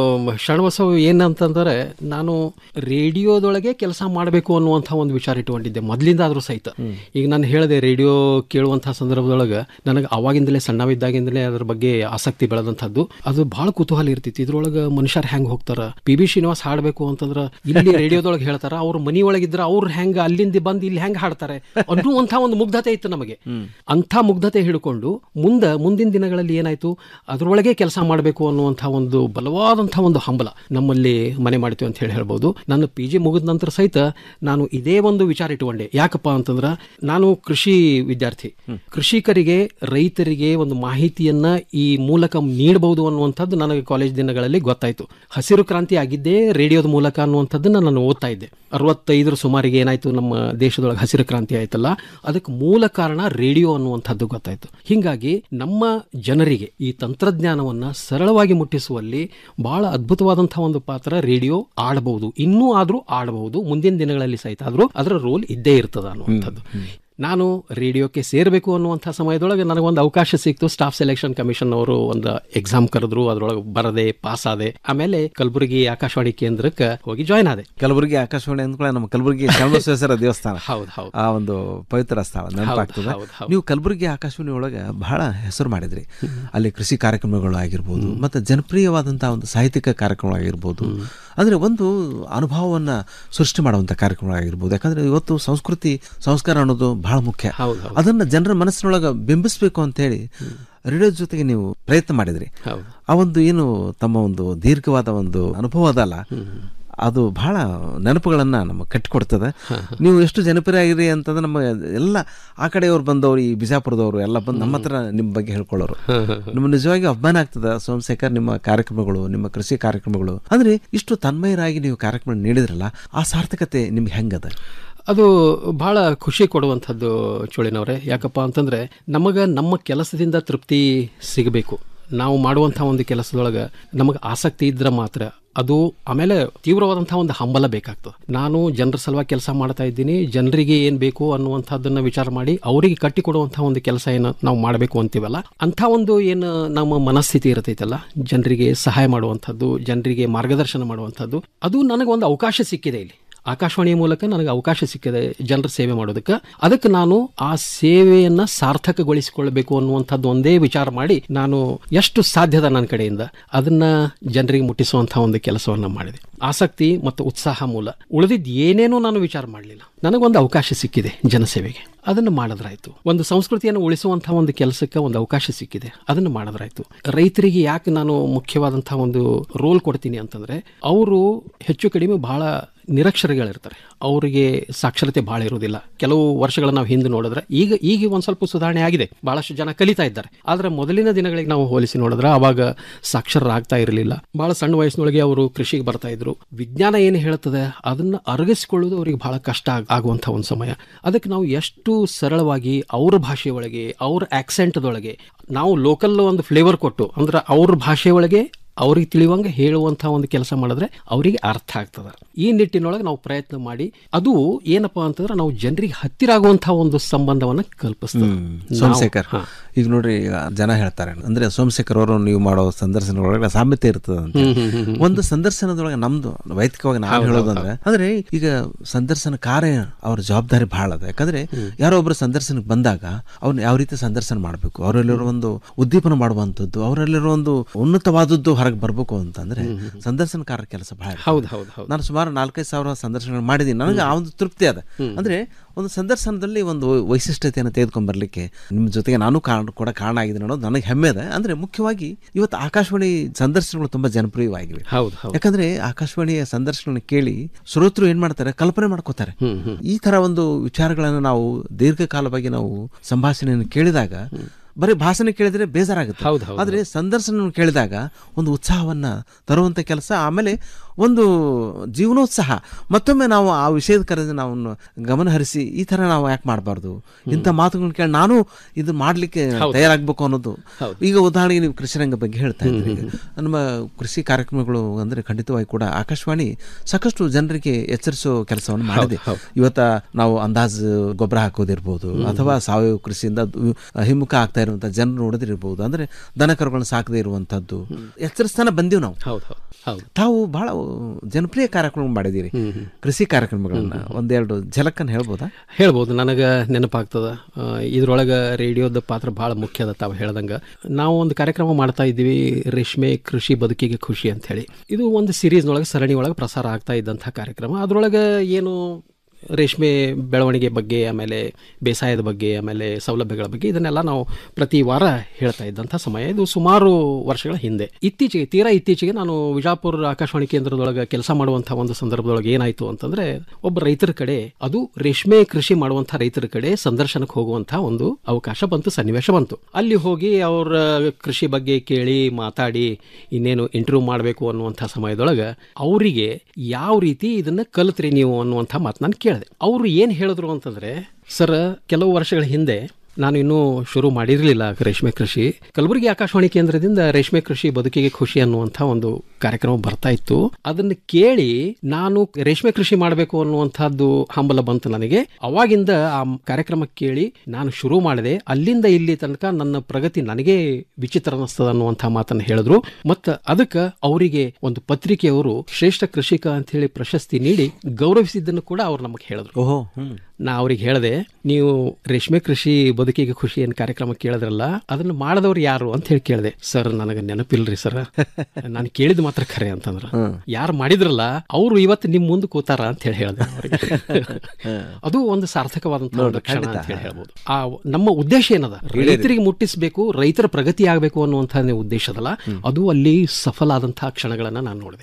ಶರಣಬಸವ ಏನಂತಂದರೆ ನಾನು ರೇಡಿಯೋದೊಳಗೆ ಕೆಲಸ ಮಾಡಬೇಕು ಅನ್ನುವಂಥ ಒಂದು ವಿಚಾರ ಇಟ್ಕೊಂಡಿದ್ದೆ ಮೊದಲಿಂದ ಆದರೂ ಸಹಿತ ಈಗ ನಾನು ಹೇಳಿದೆ ರೇಡಿಯೋ ಕೇಳುವಂಥ ಸಂದರ್ಭದೊಳಗೆ ನನಗೆ ಅವಾಗಿಂದಲೇ ಸಣ್ಣವಿದ್ದಾಗಿಂದಲೇ ಅದ್ರ ಬಗ್ಗೆ ಆಸಕ್ತಿ ಬೆಳೆದಂಥದ್ದು ಅದು ಬಹಳ ಕುತೂಹಲ ಇರ್ತಿತ್ತು ಇದ್ರೊಳಗೆ ಮನುಷ್ಯರು ಹೆಂಗೆ ಹೋಗ್ತಾರ ಪಿ ಬಿ ಶ್ರೀನಿವಾಸ್ ಹಾಡಬೇಕು ಅಂತಂದ್ರೆ ಇಲ್ಲಿ ರೇಡಿಯೋದೊಳಗೆ ಹೇಳ್ತಾರ ಅವ್ರ ಮನಿ ಒಳಗಿದ್ರೆ ಅವ್ರು ಹೆಂಗೆ ಅಲ್ಲಿಂದ ಬಂದು ಇಲ್ಲಿ ಹೆಂಗೆ ಹಾಡ್ತಾರೆ ಅನ್ನುವಂಥ ಒಂದು ಮುಗ್ಧತೆ ಇತ್ತು ನಮಗೆ ಅಂಥ ಮುಗ್ಧತೆ ಹಿಡ್ಕೊಂಡು ಮುಂದೆ ಮುಂದಿನ ದಿನಗಳಲ್ಲಿ ಏನಾಯ್ತು ಅದರೊಳಗೆ ಕೆಲಸ ಮಾಡಬೇಕು ಅನ್ನುವಂಥ ಒಂದು ಬಲವಾದಂಥ ಒಂದು ಹಂಬಲ ನಮ್ಮಲ್ಲಿ ಮನೆ ಮಾಡ್ತೀವಿ ಅಂತ ಹೇಳಿ ಹೇಳ್ಬೋದು ನನ್ನ ಪಿ ಜಿ ಮುಗಿದ ನಂತರ ಸಹಿತ ನಾನು ಇದೇ ಒಂದು ವಿಚಾರ ಇಟ್ಕೊಂಡೆ ಯಾಕಪ್ಪ ಅಂತಂದ್ರೆ ನಾನು ಕೃಷಿ ವಿದ್ಯಾರ್ಥಿ ಕೃಷಿಕರಿಗೆ ರೈತರಿಗೆ ಒಂದು ಮಾಹಿತಿಯನ್ನ ಈ ಮೂಲಕ ನೀಡಬಹುದು ಅನ್ನುವಂಥದ್ದು ನನಗೆ ಕಾಲೇಜ್ ದಿನಗಳಲ್ಲಿ ಗೊತ್ತಾಯ್ತು ಹಸಿರು ಕ್ರಾಂತಿ ಆಗಿದ್ದೇ ರೇಡಿಯೋದ ಮೂಲಕ ಅನ್ನುವಂಥದ್ದನ್ನ ನಾನು ಓದ್ತಾ ಇದ್ದೆ ಅರವತ್ತೈದರ ಸುಮಾರಿಗೆ ಏನಾಯ್ತು ನಮ್ಮ ದೇಶದೊಳಗೆ ಹಸಿರು ಕ್ರಾಂತಿ ಆಯ್ತಲ್ಲ ಅದಕ್ಕೆ ಮೂಲ ಕಾರಣ ರೇಡಿಯೋ ಅನ್ನುವಂಥದ್ದು ಗೊತ್ತಾಯ್ತು ಹಿಂಗಾಗಿ ನಮ್ಮ ಜನರಿಗೆ ಈ ತಂತ್ರಜ್ಞಾನವನ್ನ ಸರಳವಾಗಿ ಮುಟ್ಟಿಸುವಲ್ಲಿ ಬಹಳ ಅದ್ಭುತವಾದಂತಹ ಒಂದು ಪಾತ್ರ ರೇಡಿಯೋ ಆಡಬಹುದು ಇನ್ನೂ ಆದ್ರೂ ಆಡಬಹುದು ಮುಂದಿನ ದಿನಗಳಲ್ಲಿ ಸಹಿತ ಆದ್ರೂ ಅದರ ರೋಲ್ ಇದ್ದೇ ಇರ್ತದ ಅನ್ನುವಂಥದ್ದು ನಾನು ರೇಡಿಯೋಕ್ಕೆ ಸೇರಬೇಕು ಅನ್ನುವಂಥ ಸಮಯದೊಳಗೆ ನನಗೊಂದು ಅವಕಾಶ ಸಿಕ್ತು ಸ್ಟಾಫ್ ಸೆಲೆಕ್ಷನ್ ಕಮಿಷನ್ ಅವರು ಒಂದು ಎಕ್ಸಾಮ್ ಕರೆದ್ರು ಅದ್ರೊಳಗೆ ಬರದೆ ಪಾಸ್ ಆದೆ ಆಮೇಲೆ ಕಲಬುರಗಿ ಆಕಾಶವಾಣಿ ಕೇಂದ್ರಕ್ಕೆ ಹೋಗಿ ಜಾಯ್ನ್ ಆದೆ ಕಲಬುರಗಿ ಆಕಾಶವಾಣಿ ಅಂದ್ಕೊಳ್ಳೆ ನಮ್ಮ ಕಲಬುರಗಿ ಚನ್ನಬಸವೇಶ್ವರ ದೇವಸ್ಥಾನ ಹೌದು ಹೌದು ಆ ಒಂದು ಪವಿತ್ರ ಸ್ಥಳ ನೆನಪಾಗ್ತದೆ ಹೌದು, ಹೌದು. ನೀವು ಕಲಬುರಗಿ ಆಕಾಶವಾಣಿ ಒಳಗೆ ಬಹಳ ಹೆಸರು ಮಾಡಿದ್ರಿ ಅಲ್ಲಿ ಕೃಷಿ ಕಾರ್ಯಕ್ರಮಗಳು ಆಗಿರ್ಬೋದು ಮತ್ತೆ ಜನಪ್ರಿಯವಾದಂತಹ ಒಂದು ಸಾಹಿತ್ಯಿಕ ಕಾರ್ಯಕ್ರಮಗಳಾಗಿರ್ಬೋದು ಅಂದ್ರೆ ಒಂದು ಅನುಭವವನ್ನ ಸೃಷ್ಟಿ ಮಾಡುವಂತ ಕಾರ್ಯಕ್ರಮಗಳಾಗಿರ್ಬೋದು ಯಾಕಂದ್ರೆ ಇವತ್ತು ಸಂಸ್ಕೃತಿ ಸಂಸ್ಕಾರ ಅನ್ನೋದು ಬಹಳ ಮುಖ್ಯ ಅದನ್ನ ಜನರ ಮನಸ್ಸಿನೊಳಗೆ ಬಿಂಬಿಸ್ಬೇಕು ಅಂತ ಹೇಳಿ ರೇಡಿಯೋ ಜೊತೆಗೆ ನೀವು ಪ್ರಯತ್ನ ಮಾಡಿದ್ರಿ ಆ ಒಂದು ಏನು ತಮ್ಮ ಒಂದು ದೀರ್ಘವಾದ ಒಂದು ಅನುಭವ ಅದಲ್ಲ ಅದು ಬಹಳ ನೆನಪುಗಳನ್ನ ನಮಗೆ ಕಟ್ಟಿಕೊಡ್ತದೆ ನೀವು ಎಷ್ಟು ಜನಪ್ರಿಯ ಆಗಿರಿ ಅಂತಂದ್ರೆ ನಮ್ಮ ಎಲ್ಲ ಆ ಕಡೆಯವ್ರು ಬಂದವರು ಈ ಬಿಜಾಪುರದವರು ಎಲ್ಲ ಬಂದು ನಮ್ಮ ಹತ್ರ ನಿಮ್ಮ ಬಗ್ಗೆ ಹೇಳ್ಕೊಳ್ಳೋರು ನಮ್ಗೆ ನಿಜವಾಗಿ ಅಭಿಮಾನ ಆಗ್ತದೆ ಸೋಮಶೇಖರ್ ನಿಮ್ಮ ಕಾರ್ಯಕ್ರಮಗಳು ನಿಮ್ಮ ಕೃಷಿ ಕಾರ್ಯಕ್ರಮಗಳು ಅಂದ್ರೆ ಇಷ್ಟು ತನ್ಮಯರಾಗಿ ನೀವು ಕಾರ್ಯಕ್ರಮ ನೀಡಿದ್ರಲ್ಲ ಆ ಸಾರ್ಥಕತೆ ನಿಮ್ಗೆ ಹೆಂಗದ ಅದು ಬಹಳ ಖುಷಿ ಕೊಡುವಂಥದ್ದು ಚೋಳಿನವ್ರೆ ಯಾಕಪ್ಪ ಅಂತಂದ್ರೆ ನಮಗೆ ನಮ್ಮ ಕೆಲಸದಿಂದ ತೃಪ್ತಿ ಸಿಗಬೇಕು ನಾವು ಮಾಡುವಂಥ ಒಂದು ಕೆಲಸದೊಳಗೆ ನಮಗೆ ಆಸಕ್ತಿ ಇದ್ರೆ ಮಾತ್ರ ಅದು ಆಮೇಲೆ ತೀವ್ರವಾದಂಥ ಒಂದು ಹಂಬಲ ಬೇಕಾಗ್ತದೆ ನಾನು ಜನರ ಸಲುವಾಗಿ ಕೆಲಸ ಮಾಡ್ತಾ ಇದ್ದೀನಿ ಜನರಿಗೆ ಏನು ಬೇಕು ಅನ್ನುವಂಥದ್ದನ್ನು ವಿಚಾರ ಮಾಡಿ ಅವರಿಗೆ ಕಟ್ಟಿಕೊಡುವಂಥ ಒಂದು ಕೆಲಸ ಏನು ನಾವು ಮಾಡಬೇಕು ಅಂತೀವಲ್ಲ ಅಂಥ ಒಂದು ಏನು ನಮ್ಮ ಮನಸ್ಥಿತಿ ಇರ್ತೈತಲ್ಲ ಜನರಿಗೆ ಸಹಾಯ ಮಾಡುವಂಥದ್ದು ಜನರಿಗೆ ಮಾರ್ಗದರ್ಶನ ಮಾಡುವಂಥದ್ದು ಅದು ನನಗೆ ಒಂದು ಅವಕಾಶ ಸಿಕ್ಕಿದೆ ಇಲ್ಲಿ ಆಕಾಶವಾಣಿಯ ಮೂಲಕ ನನಗೆ ಅವಕಾಶ ಸಿಕ್ಕಿದೆ ಜನರ ಸೇವೆ ಮಾಡೋದಕ್ಕೆ ಅದಕ್ಕೆ ನಾನು ಆ ಸೇವೆಯನ್ನ ಸಾರ್ಥಕಗೊಳಿಸಿಕೊಳ್ಳಬೇಕು ಅನ್ನುವಂಥದ್ದು ಒಂದೇ ವಿಚಾರ ಮಾಡಿ ನಾನು ಎಷ್ಟು ಸಾಧ್ಯದ ನನ್ನ ಕಡೆಯಿಂದ ಅದನ್ನ ಜನರಿಗೆ ಮುಟ್ಟಿಸುವಂತಹ ಒಂದು ಕೆಲಸವನ್ನ ಮಾಡಿದೆ ಆಸಕ್ತಿ ಮತ್ತು ಉತ್ಸಾಹ ಮೂಲ ಉಳಿದಿದ್ದು ಏನೇನೂ ನಾನು ವಿಚಾರ ಮಾಡಲಿಲ್ಲ ನನಗೊಂದು ಅವಕಾಶ ಸಿಕ್ಕಿದೆ ಜನಸೇವೆಗೆ ಅದನ್ನು ಮಾಡಿದ್ರಾಯ್ತು ಒಂದು ಸಂಸ್ಕೃತಿಯನ್ನು ಉಳಿಸುವಂತಹ ಒಂದು ಕೆಲಸಕ್ಕೆ ಒಂದು ಅವಕಾಶ ಸಿಕ್ಕಿದೆ ಅದನ್ನು ಮಾಡಿದ್ರಾಯ್ತು ರೈತರಿಗೆ ಯಾಕೆ ನಾನು ಮುಖ್ಯವಾದಂತಹ ಒಂದು ರೋಲ್ ಕೊಡ್ತೀನಿ ಅಂತಂದ್ರೆ ಅವರು ಹೆಚ್ಚು ಕಡಿಮೆ ಬಹಳ ನಿರಕ್ಷರಗಳಿರ್ತಾರೆ ಅವರಿಗೆ ಸಾಕ್ಷರತೆ ಭಾಳ ಇರುವುದಿಲ್ಲ ಕೆಲವು ವರ್ಷಗಳ ನಾವು ಹಿಂದೆ ನೋಡಿದ್ರೆ ಈಗ ಈಗ ಒಂದು ಸ್ವಲ್ಪ ಸುಧಾರಣೆ ಆಗಿದೆ ಬಹಳಷ್ಟು ಜನ ಕಲಿತಾ ಇದ್ದಾರೆ ಆದರೆ ಮೊದಲಿನ ದಿನಗಳಿಗೆ ನಾವು ಹೋಲಿಸಿ ನೋಡಿದ್ರೆ ಅವಾಗ ಸಾಕ್ಷರರಾಗ್ತಾ ಇರಲಿಲ್ಲ ಬಹಳ ಸಣ್ಣ ವಯಸ್ಸಿನೊಳಗೆ ಅವರು ಕೃಷಿಗೆ ಬರ್ತಾ ಇದ್ರು ವಿಜ್ಞಾನ ಏನು ಹೇಳ್ತದೆ ಅದನ್ನ ಅರಗಿಸಿಕೊಳ್ಳೋದು ಅವರಿಗೆ ಬಹಳ ಕಷ್ಟ ಆಗ್- ಆಗುವಂಥ ಒಂದು ಸಮಯ ಅದಕ್ಕೆ ನಾವು ಎಷ್ಟು ಸರಳವಾಗಿ ಅವ್ರ ಭಾಷೆಯೊಳಗೆ ಅವ್ರ ಆಕ್ಸೆಂಟ್ದೊಳಗೆ ನಾವು ಲೋಕಲ್ ಒಂದು ಫ್ಲೇವರ್ ಕೊಟ್ಟು ಅಂದ್ರೆ ಅವ್ರ ಭಾಷೆಯೊಳಗೆ ಅವ್ರಿಗೆ ತಿಳಿಯುವಂಗೆ ಹೇಳುವಂಥ ಒಂದು ಕೆಲಸ ಮಾಡಿದ್ರೆ ಅವರಿಗೆ ಅರ್ಥ ಆಗ್ತದೆ ಈ ನಿಟ್ಟಿನೊಳಗೆ ನಾವು ಪ್ರಯತ್ನ ಮಾಡಿ ಅದು ಏನಪ್ಪಾ ಅಂತಂದ್ರೆ ನಾವು ಜನರಿಗೆ ಹತ್ತಿರ ಆಗುವಂಥ ಒಂದು ಸಂಬಂಧವನ್ನ ಕಲ್ಪಿಸ್ತದೆ ನಾವು- ಸೋಮಶೇಖರ್ ಹಾ. ಈಗ ನೋಡ್ರಿ ಈಗ ಜನ ಹೇಳ್ತಾರೆ ಅಂದ್ರೆ ಸೋಮಶೇಖರ್ ಅವರು ನೀವು ಮಾಡೋ ಸಂದರ್ಶನದೊಳಗೆ ಸಾಮ್ಯತೆ ಇರ್ತದೆ ಅಂತ ಹ್ಮ್, ಹ್ಮ್, ಹ್ಮ್, ಹ್ಮ್. ಒಂದು ಸಂದರ್ಶನದೊಳಗೆ ನಮ್ದು ವೈಯಕ್ತಿಕವಾಗಿ ನಾವು ಹೌದು, ಹೇಳೋದಂದ್ರೆ ಅಂದ್ರೆ ಈಗ ಸಂದರ್ಶನಕಾರ ಅವ್ರ ಜವಾಬ್ದಾರಿ ಬಹಳ ಅದ ಯಾಕಂದ್ರೆ ಯಾರೋ ಒಬ್ರು ಸಂದರ್ಶನಕ್ಕೆ ಬಂದಾಗ ಅವ್ರನ್ನ ಯಾವ ರೀತಿ ಸಂದರ್ಶನ ಮಾಡಬೇಕು ಅವರಲ್ಲಿರೋ ಒಂದು ಉದ್ದೀಪನ ಮಾಡುವಂಥದ್ದು ಅವರಲ್ಲಿರೋ ಒಂದು ಉನ್ನತವಾದದ್ದು ಹೊರಗೆ ಬರಬೇಕು ಅಂತಂದ್ರೆ ಸಂದರ್ಶನಕಾರರ ಕೆಲಸ ಬಹಳ ಇರ್ತದೆ. ಹೌದು ಹೌದು ಹೌದು ನಾನು ಸುಮಾರು ನಾಲ್ಕೈದು ಸಾವಿರ ಸಂದರ್ಶನಗಳು ಮಾಡಿದ್ದೀನಿ ನನಗೆ ಆ ಒಂದು ತೃಪ್ತಿ ಅದ ಅಂದ್ರೆ ಒಂದು ಸಂದರ್ಶನದಲ್ಲಿ ಒಂದು ವೈಶಿಷ್ಟ್ಯತೆಯನ್ನು ತೆಗೆದುಕೊಂಡ್ ಬರ್ಲಿಕ್ಕೆ ನಿಮ್ಮ ಜೊತೆಗೆ ನಾನು ಕಾರಣ ಕೂಡ ಕಾರಣ ಆಗಿದ್ದೀನಿ ಅನ್ನೋದು ನನಗೆ ಹೆಮ್ಮೆ ಇದೆ ಅಂದ್ರೆ ಮುಖ್ಯವಾಗಿ ಇವತ್ತು ಆಕಾಶವಾಣಿ ಸಂದರ್ಶನಗಳು ತುಂಬಾ ಜನಪ್ರಿಯವಾಗಿವೆ ಹೌದು ಹೌದು ಯಾಕಂದ್ರೆ ಆಕಾಶವಾಣಿಯ ಸಂದರ್ಶನ ಕೇಳಿ ಶ್ರೋತೃ ಏನ್ ಮಾಡ್ತಾರೆ ಕಲ್ಪನೆ ಮಾಡ್ಕೋತಾರೆ ಈ ತರ ಒಂದು ವಿಚಾರಗಳನ್ನು ನಾವು ದೀರ್ಘಕಾಲವಾಗಿ ನಾವು ಸಂಭಾಷಣೆಯನ್ನು ಕೇಳಿದಾಗ ಬರೀ ಭಾಷಣ ಕೇಳಿದ್ರೆ ಬೇಜಾರಾಗುತ್ತೆ ಹೌದು, ಹೌದು. ಆದ್ರೆ ಸಂದರ್ಶನ ಕೇಳಿದಾಗ ಒಂದು ಉತ್ಸಾಹವನ್ನ ತರುವಂತ ಕೆಲಸ ಆಮೇಲೆ ಒಂದು ಜೀವನೋತ್ಸಾಹ ಮತ್ತೊಮ್ಮೆ ನಾವು ಆ ವಿಷಯದ ಕರೆದು ನಾವು ಗಮನ ಹರಿಸಿ ಈ ತರ ನಾವು ಯಾಕೆ ಮಾಡಬಾರ್ದು ಇಂಥ ಮಾತುಗಳನ್ನ ಕೇಳಿ ನಾನು ಇದು ಮಾಡ್ಲಿಕ್ಕೆ ಹೌದು. ತಯಾರಾಗಬೇಕು ಅನ್ನೋದು ಹೌದು. ಈಗ ಉದಾಹರಣೆಗೆ ನೀವು ಕೃಷಿ ರಂಗ ಬಗ್ಗೆ ಹೇಳ್ತಾ ಇದ್ರಿ ನಮ್ಮ ಕೃಷಿ ಕಾರ್ಯಕ್ರಮಗಳು ಅಂದ್ರೆ ಖಂಡಿತವಾಗಿ ಕೂಡ ಆಕಾಶವಾಣಿ ಸಾಕಷ್ಟು ಜನರಿಗೆ ಎಚ್ಚರಿಸೋ ಕೆಲಸವನ್ನು ಮಾಡಿದೆ ಹೌದು. ಇವತ್ತ ನಾವು ಅಂದಾಜು ಗೊಬ್ಬರ ಹಾಕೋದಿರ್ಬೋದು ಅಥವಾ ಸಾವಯವ ಕೃಷಿಯಿಂದ ದು- ಹಿಮ್ಮುಖ ಆಗ್ತಾ ಇರುವಂತ ಜನರು ನೋಡೋದಿರ್ಬೋದು ಅಂದ್ರೆ ದನ ಕರುಗಳನ್ನ ಸಾಕದೇ ಇರುವಂತದ್ದು ಎಚ್ಚರಿಸ್ತಾನೆ ಬಂದೀವಿ ನಾವು ಹೌದು ಹೌದು ಹೌದು ತಾವು ಬಹಳ ಜನಪ್ರಿಯ ಕಾರ್ಯಕ್ರಮ ಮಾಡಿದ್ದೀರಿ ಕೃಷಿ ಕಾರ್ಯಕ್ರಮಗಳನ್ನ ಒಂದೆರಡು ಝಲಕ್ಕನ್ನು ಹೇಳ್ಬೋದಾ ಹೇಳ್ಬೋದು ನನಗೆ ನೆನಪಾಗ್ತದ ಆ, ಇದ್ರೊಳಗೆ ರೇಡಿಯೋದ ಪಾತ್ರ ಭಾಳ ಮುಖ್ಯ ಅದ ತಾವು ಹೇಳ್ದಂಗೆ ನಾವು ಒಂದು ಕಾರ್ಯಕ್ರಮ ಮಾಡ್ತಾ ಇದ್ದೀವಿ ರೇಷ್ಮೆ ಕೃಷಿ ಬದುಕಿಗೆ ಖುಷಿ ಅಂತ ಹೇಳಿ ಇದು ಒಂದು ಸೀರೀಸ್ನೊಳಗೆ ಸರಣಿ ಒಳಗೆ ಪ್ರಸಾರ ಆಗ್ತಾ ಇದ್ದಂಥ ಕಾರ್ಯಕ್ರಮ ಅದರೊಳಗೆ ಏನು ರೇಷ್ಮೆ ಬೆಳವಣಿಗೆ ಬಗ್ಗೆ ಆಮೇಲೆ ಬೇಸಾಯದ ಬಗ್ಗೆ ಆಮೇಲೆ ಸೌಲಭ್ಯಗಳ ಬಗ್ಗೆ ಇದನ್ನೆಲ್ಲ ನಾವು ಪ್ರತಿ ವಾರ ಹೇಳ್ತಾ ಇದ್ದಂಥ ಸಮಯ ಇದು ಸುಮಾರು ವರ್ಷಗಳ ಹಿಂದೆ ಇತ್ತೀಚೆಗೆ ತೀರಾ ಇತ್ತೀಚೆಗೆ ನಾನು ವಿಜಾಪುರ ಆಕಾಶವಾಣಿ ಕೇಂದ್ರದೊಳಗೆ ಕೆಲಸ ಮಾಡುವಂಥ ಒಂದು ಸಂದರ್ಭದೊಳಗೆ ಏನಾಯಿತು ಅಂತಂದ್ರೆ ಒಬ್ಬ ರೈತರ ಕಡೆ ಅದು ರೇಷ್ಮೆ ಕೃಷಿ ಮಾಡುವಂಥ ರೈತರ ಕಡೆ ಸಂದರ್ಶನಕ್ಕೆ ಹೋಗುವಂಥ ಒಂದು ಅವಕಾಶ ಬಂತು ಸನ್ನಿವೇಶ ಬಂತು ಅಲ್ಲಿ ಹೋಗಿ ಅವರ ಕೃಷಿ ಬಗ್ಗೆ ಕೇಳಿ ಮಾತಾಡಿ ಇನ್ನೇನು ಇಂಟರ್ವ್ಯೂ ಮಾಡಬೇಕು ಅನ್ನುವಂಥ ಸಮಯದೊಳಗೆ ಅವರಿಗೆ ಯಾವ ರೀತಿ ಇದನ್ನ ಕಲಿತ್ರಿ ನೀವು ಅನ್ನುವಂಥ ಮಾತು ನಾನು ಕೇಳಿದೆ ಅವರು ಏನು ಹೇಳಿದ್ರು ಅಂತಂದ್ರೆ ಸರ್ ಕೆಲವು ವರ್ಷಗಳ ಹಿಂದೆ ನಾನು ಇನ್ನೂ ಶುರು ಮಾಡಿರಲಿಲ್ಲ ರೇಷ್ಮೆ ಕೃಷಿ ಕಲಬುರಗಿ ಆಕಾಶವಾಣಿ ಕೇಂದ್ರದಿಂದ ರೇಷ್ಮೆ ಕೃಷಿ ಬದುಕಿಗೆ ಖುಷಿ ಅನ್ನುವಂಥ ಒಂದು ಕಾರ್ಯಕ್ರಮ ಬರ್ತಾ ಇತ್ತು ಅದನ್ನ ಕೇಳಿ ನಾನು ರೇಷ್ಮೆ ಕೃಷಿ ಮಾಡಬೇಕು ಅನ್ನುವಂಥದ್ದು ಹಂಬಲ ಬಂತು ನನಗೆ ಅವಾಗಿಂದ ಆ ಕಾರ್ಯಕ್ರಮ ಕೇಳಿ ನಾನು ಶುರು ಮಾಡಿದೆ ಅಲ್ಲಿಂದ ಇಲ್ಲಿ ತನಕ ನನ್ನ ಪ್ರಗತಿ ನನಗೆ ವಿಚಿತ್ರ ಅನ್ನಿಸ್ತದ ಅನ್ನುವಂಥ ಮಾತನ್ನು ಹೇಳಿದ್ರು ಮತ್ತು ಅದಕ್ಕೆ ಅವರಿಗೆ ಒಂದು ಪತ್ರಿಕೆಯವರು ಶ್ರೇಷ್ಠ ಕೃಷಿಕ ಅಂತ ಹೇಳಿ ಪ್ರಶಸ್ತಿ ನೀಡಿ ಗೌರವಿಸಿದ್ದನ್ನು ಕೂಡ ಅವ್ರು ನಮಗೆ ಹೇಳಿದ್ರು ಓಹೋ ಹ್ಮ್ ನಾ ಅವ್ರಿಗೆ ಹೇಳಿದೆ ನೀವು ರೇಷ್ಮೆ ಕೃಷಿ ಬದುಕಿಗೆ ಖುಷಿ ಏನ್ ಕಾರ್ಯಕ್ರಮ ಕೇಳಿದ್ರಲ್ಲ ಅದನ್ನ ಮಾಡಿದವ್ರು ಯಾರು ಅಂತ ಹೇಳಿ ಕೇಳಿದೆ ಸರ್ ನನಗೆ ನೆನಪಿಲ್ರಿ ಸರ್ ನಾನು ಕೇಳಿದ್ ಮಾತ್ರ ಖರೆ ಅಂತಂದ್ರ ಯಾರು ಮಾಡಿದ್ರಲ್ಲ ಅವರು ಇವತ್ತು ನಿಮ್ ಮುಂದೆ ಕೂತಾರ ಅಂತ ಹೇಳಿ ಹೇಳಿದೆ ಅವ್ರಿಗೆ ಅದು ಒಂದು ಸಾರ್ಥಕವಾದಂತಹ ಒಂದು ಕ್ಷಣ ಅಂತ ಹೇಳಿ ಹೇಳ್ಬೋದು ಆ ನಮ್ಮ ಉದ್ದೇಶ ಏನದ ರೈತರಿಗೆ ಮುಟ್ಟಿಸಬೇಕು ರೈತರ ಪ್ರಗತಿ ಆಗಬೇಕು ಅನ್ನುವಂಥ ಉದ್ದೇಶ ಅದಲ್ಲ ಅದು ಅಲ್ಲಿ ಸಫಲ ಆದಂತಹ ಕ್ಷಣಗಳನ್ನ ನಾನು ನೋಡಿದೆ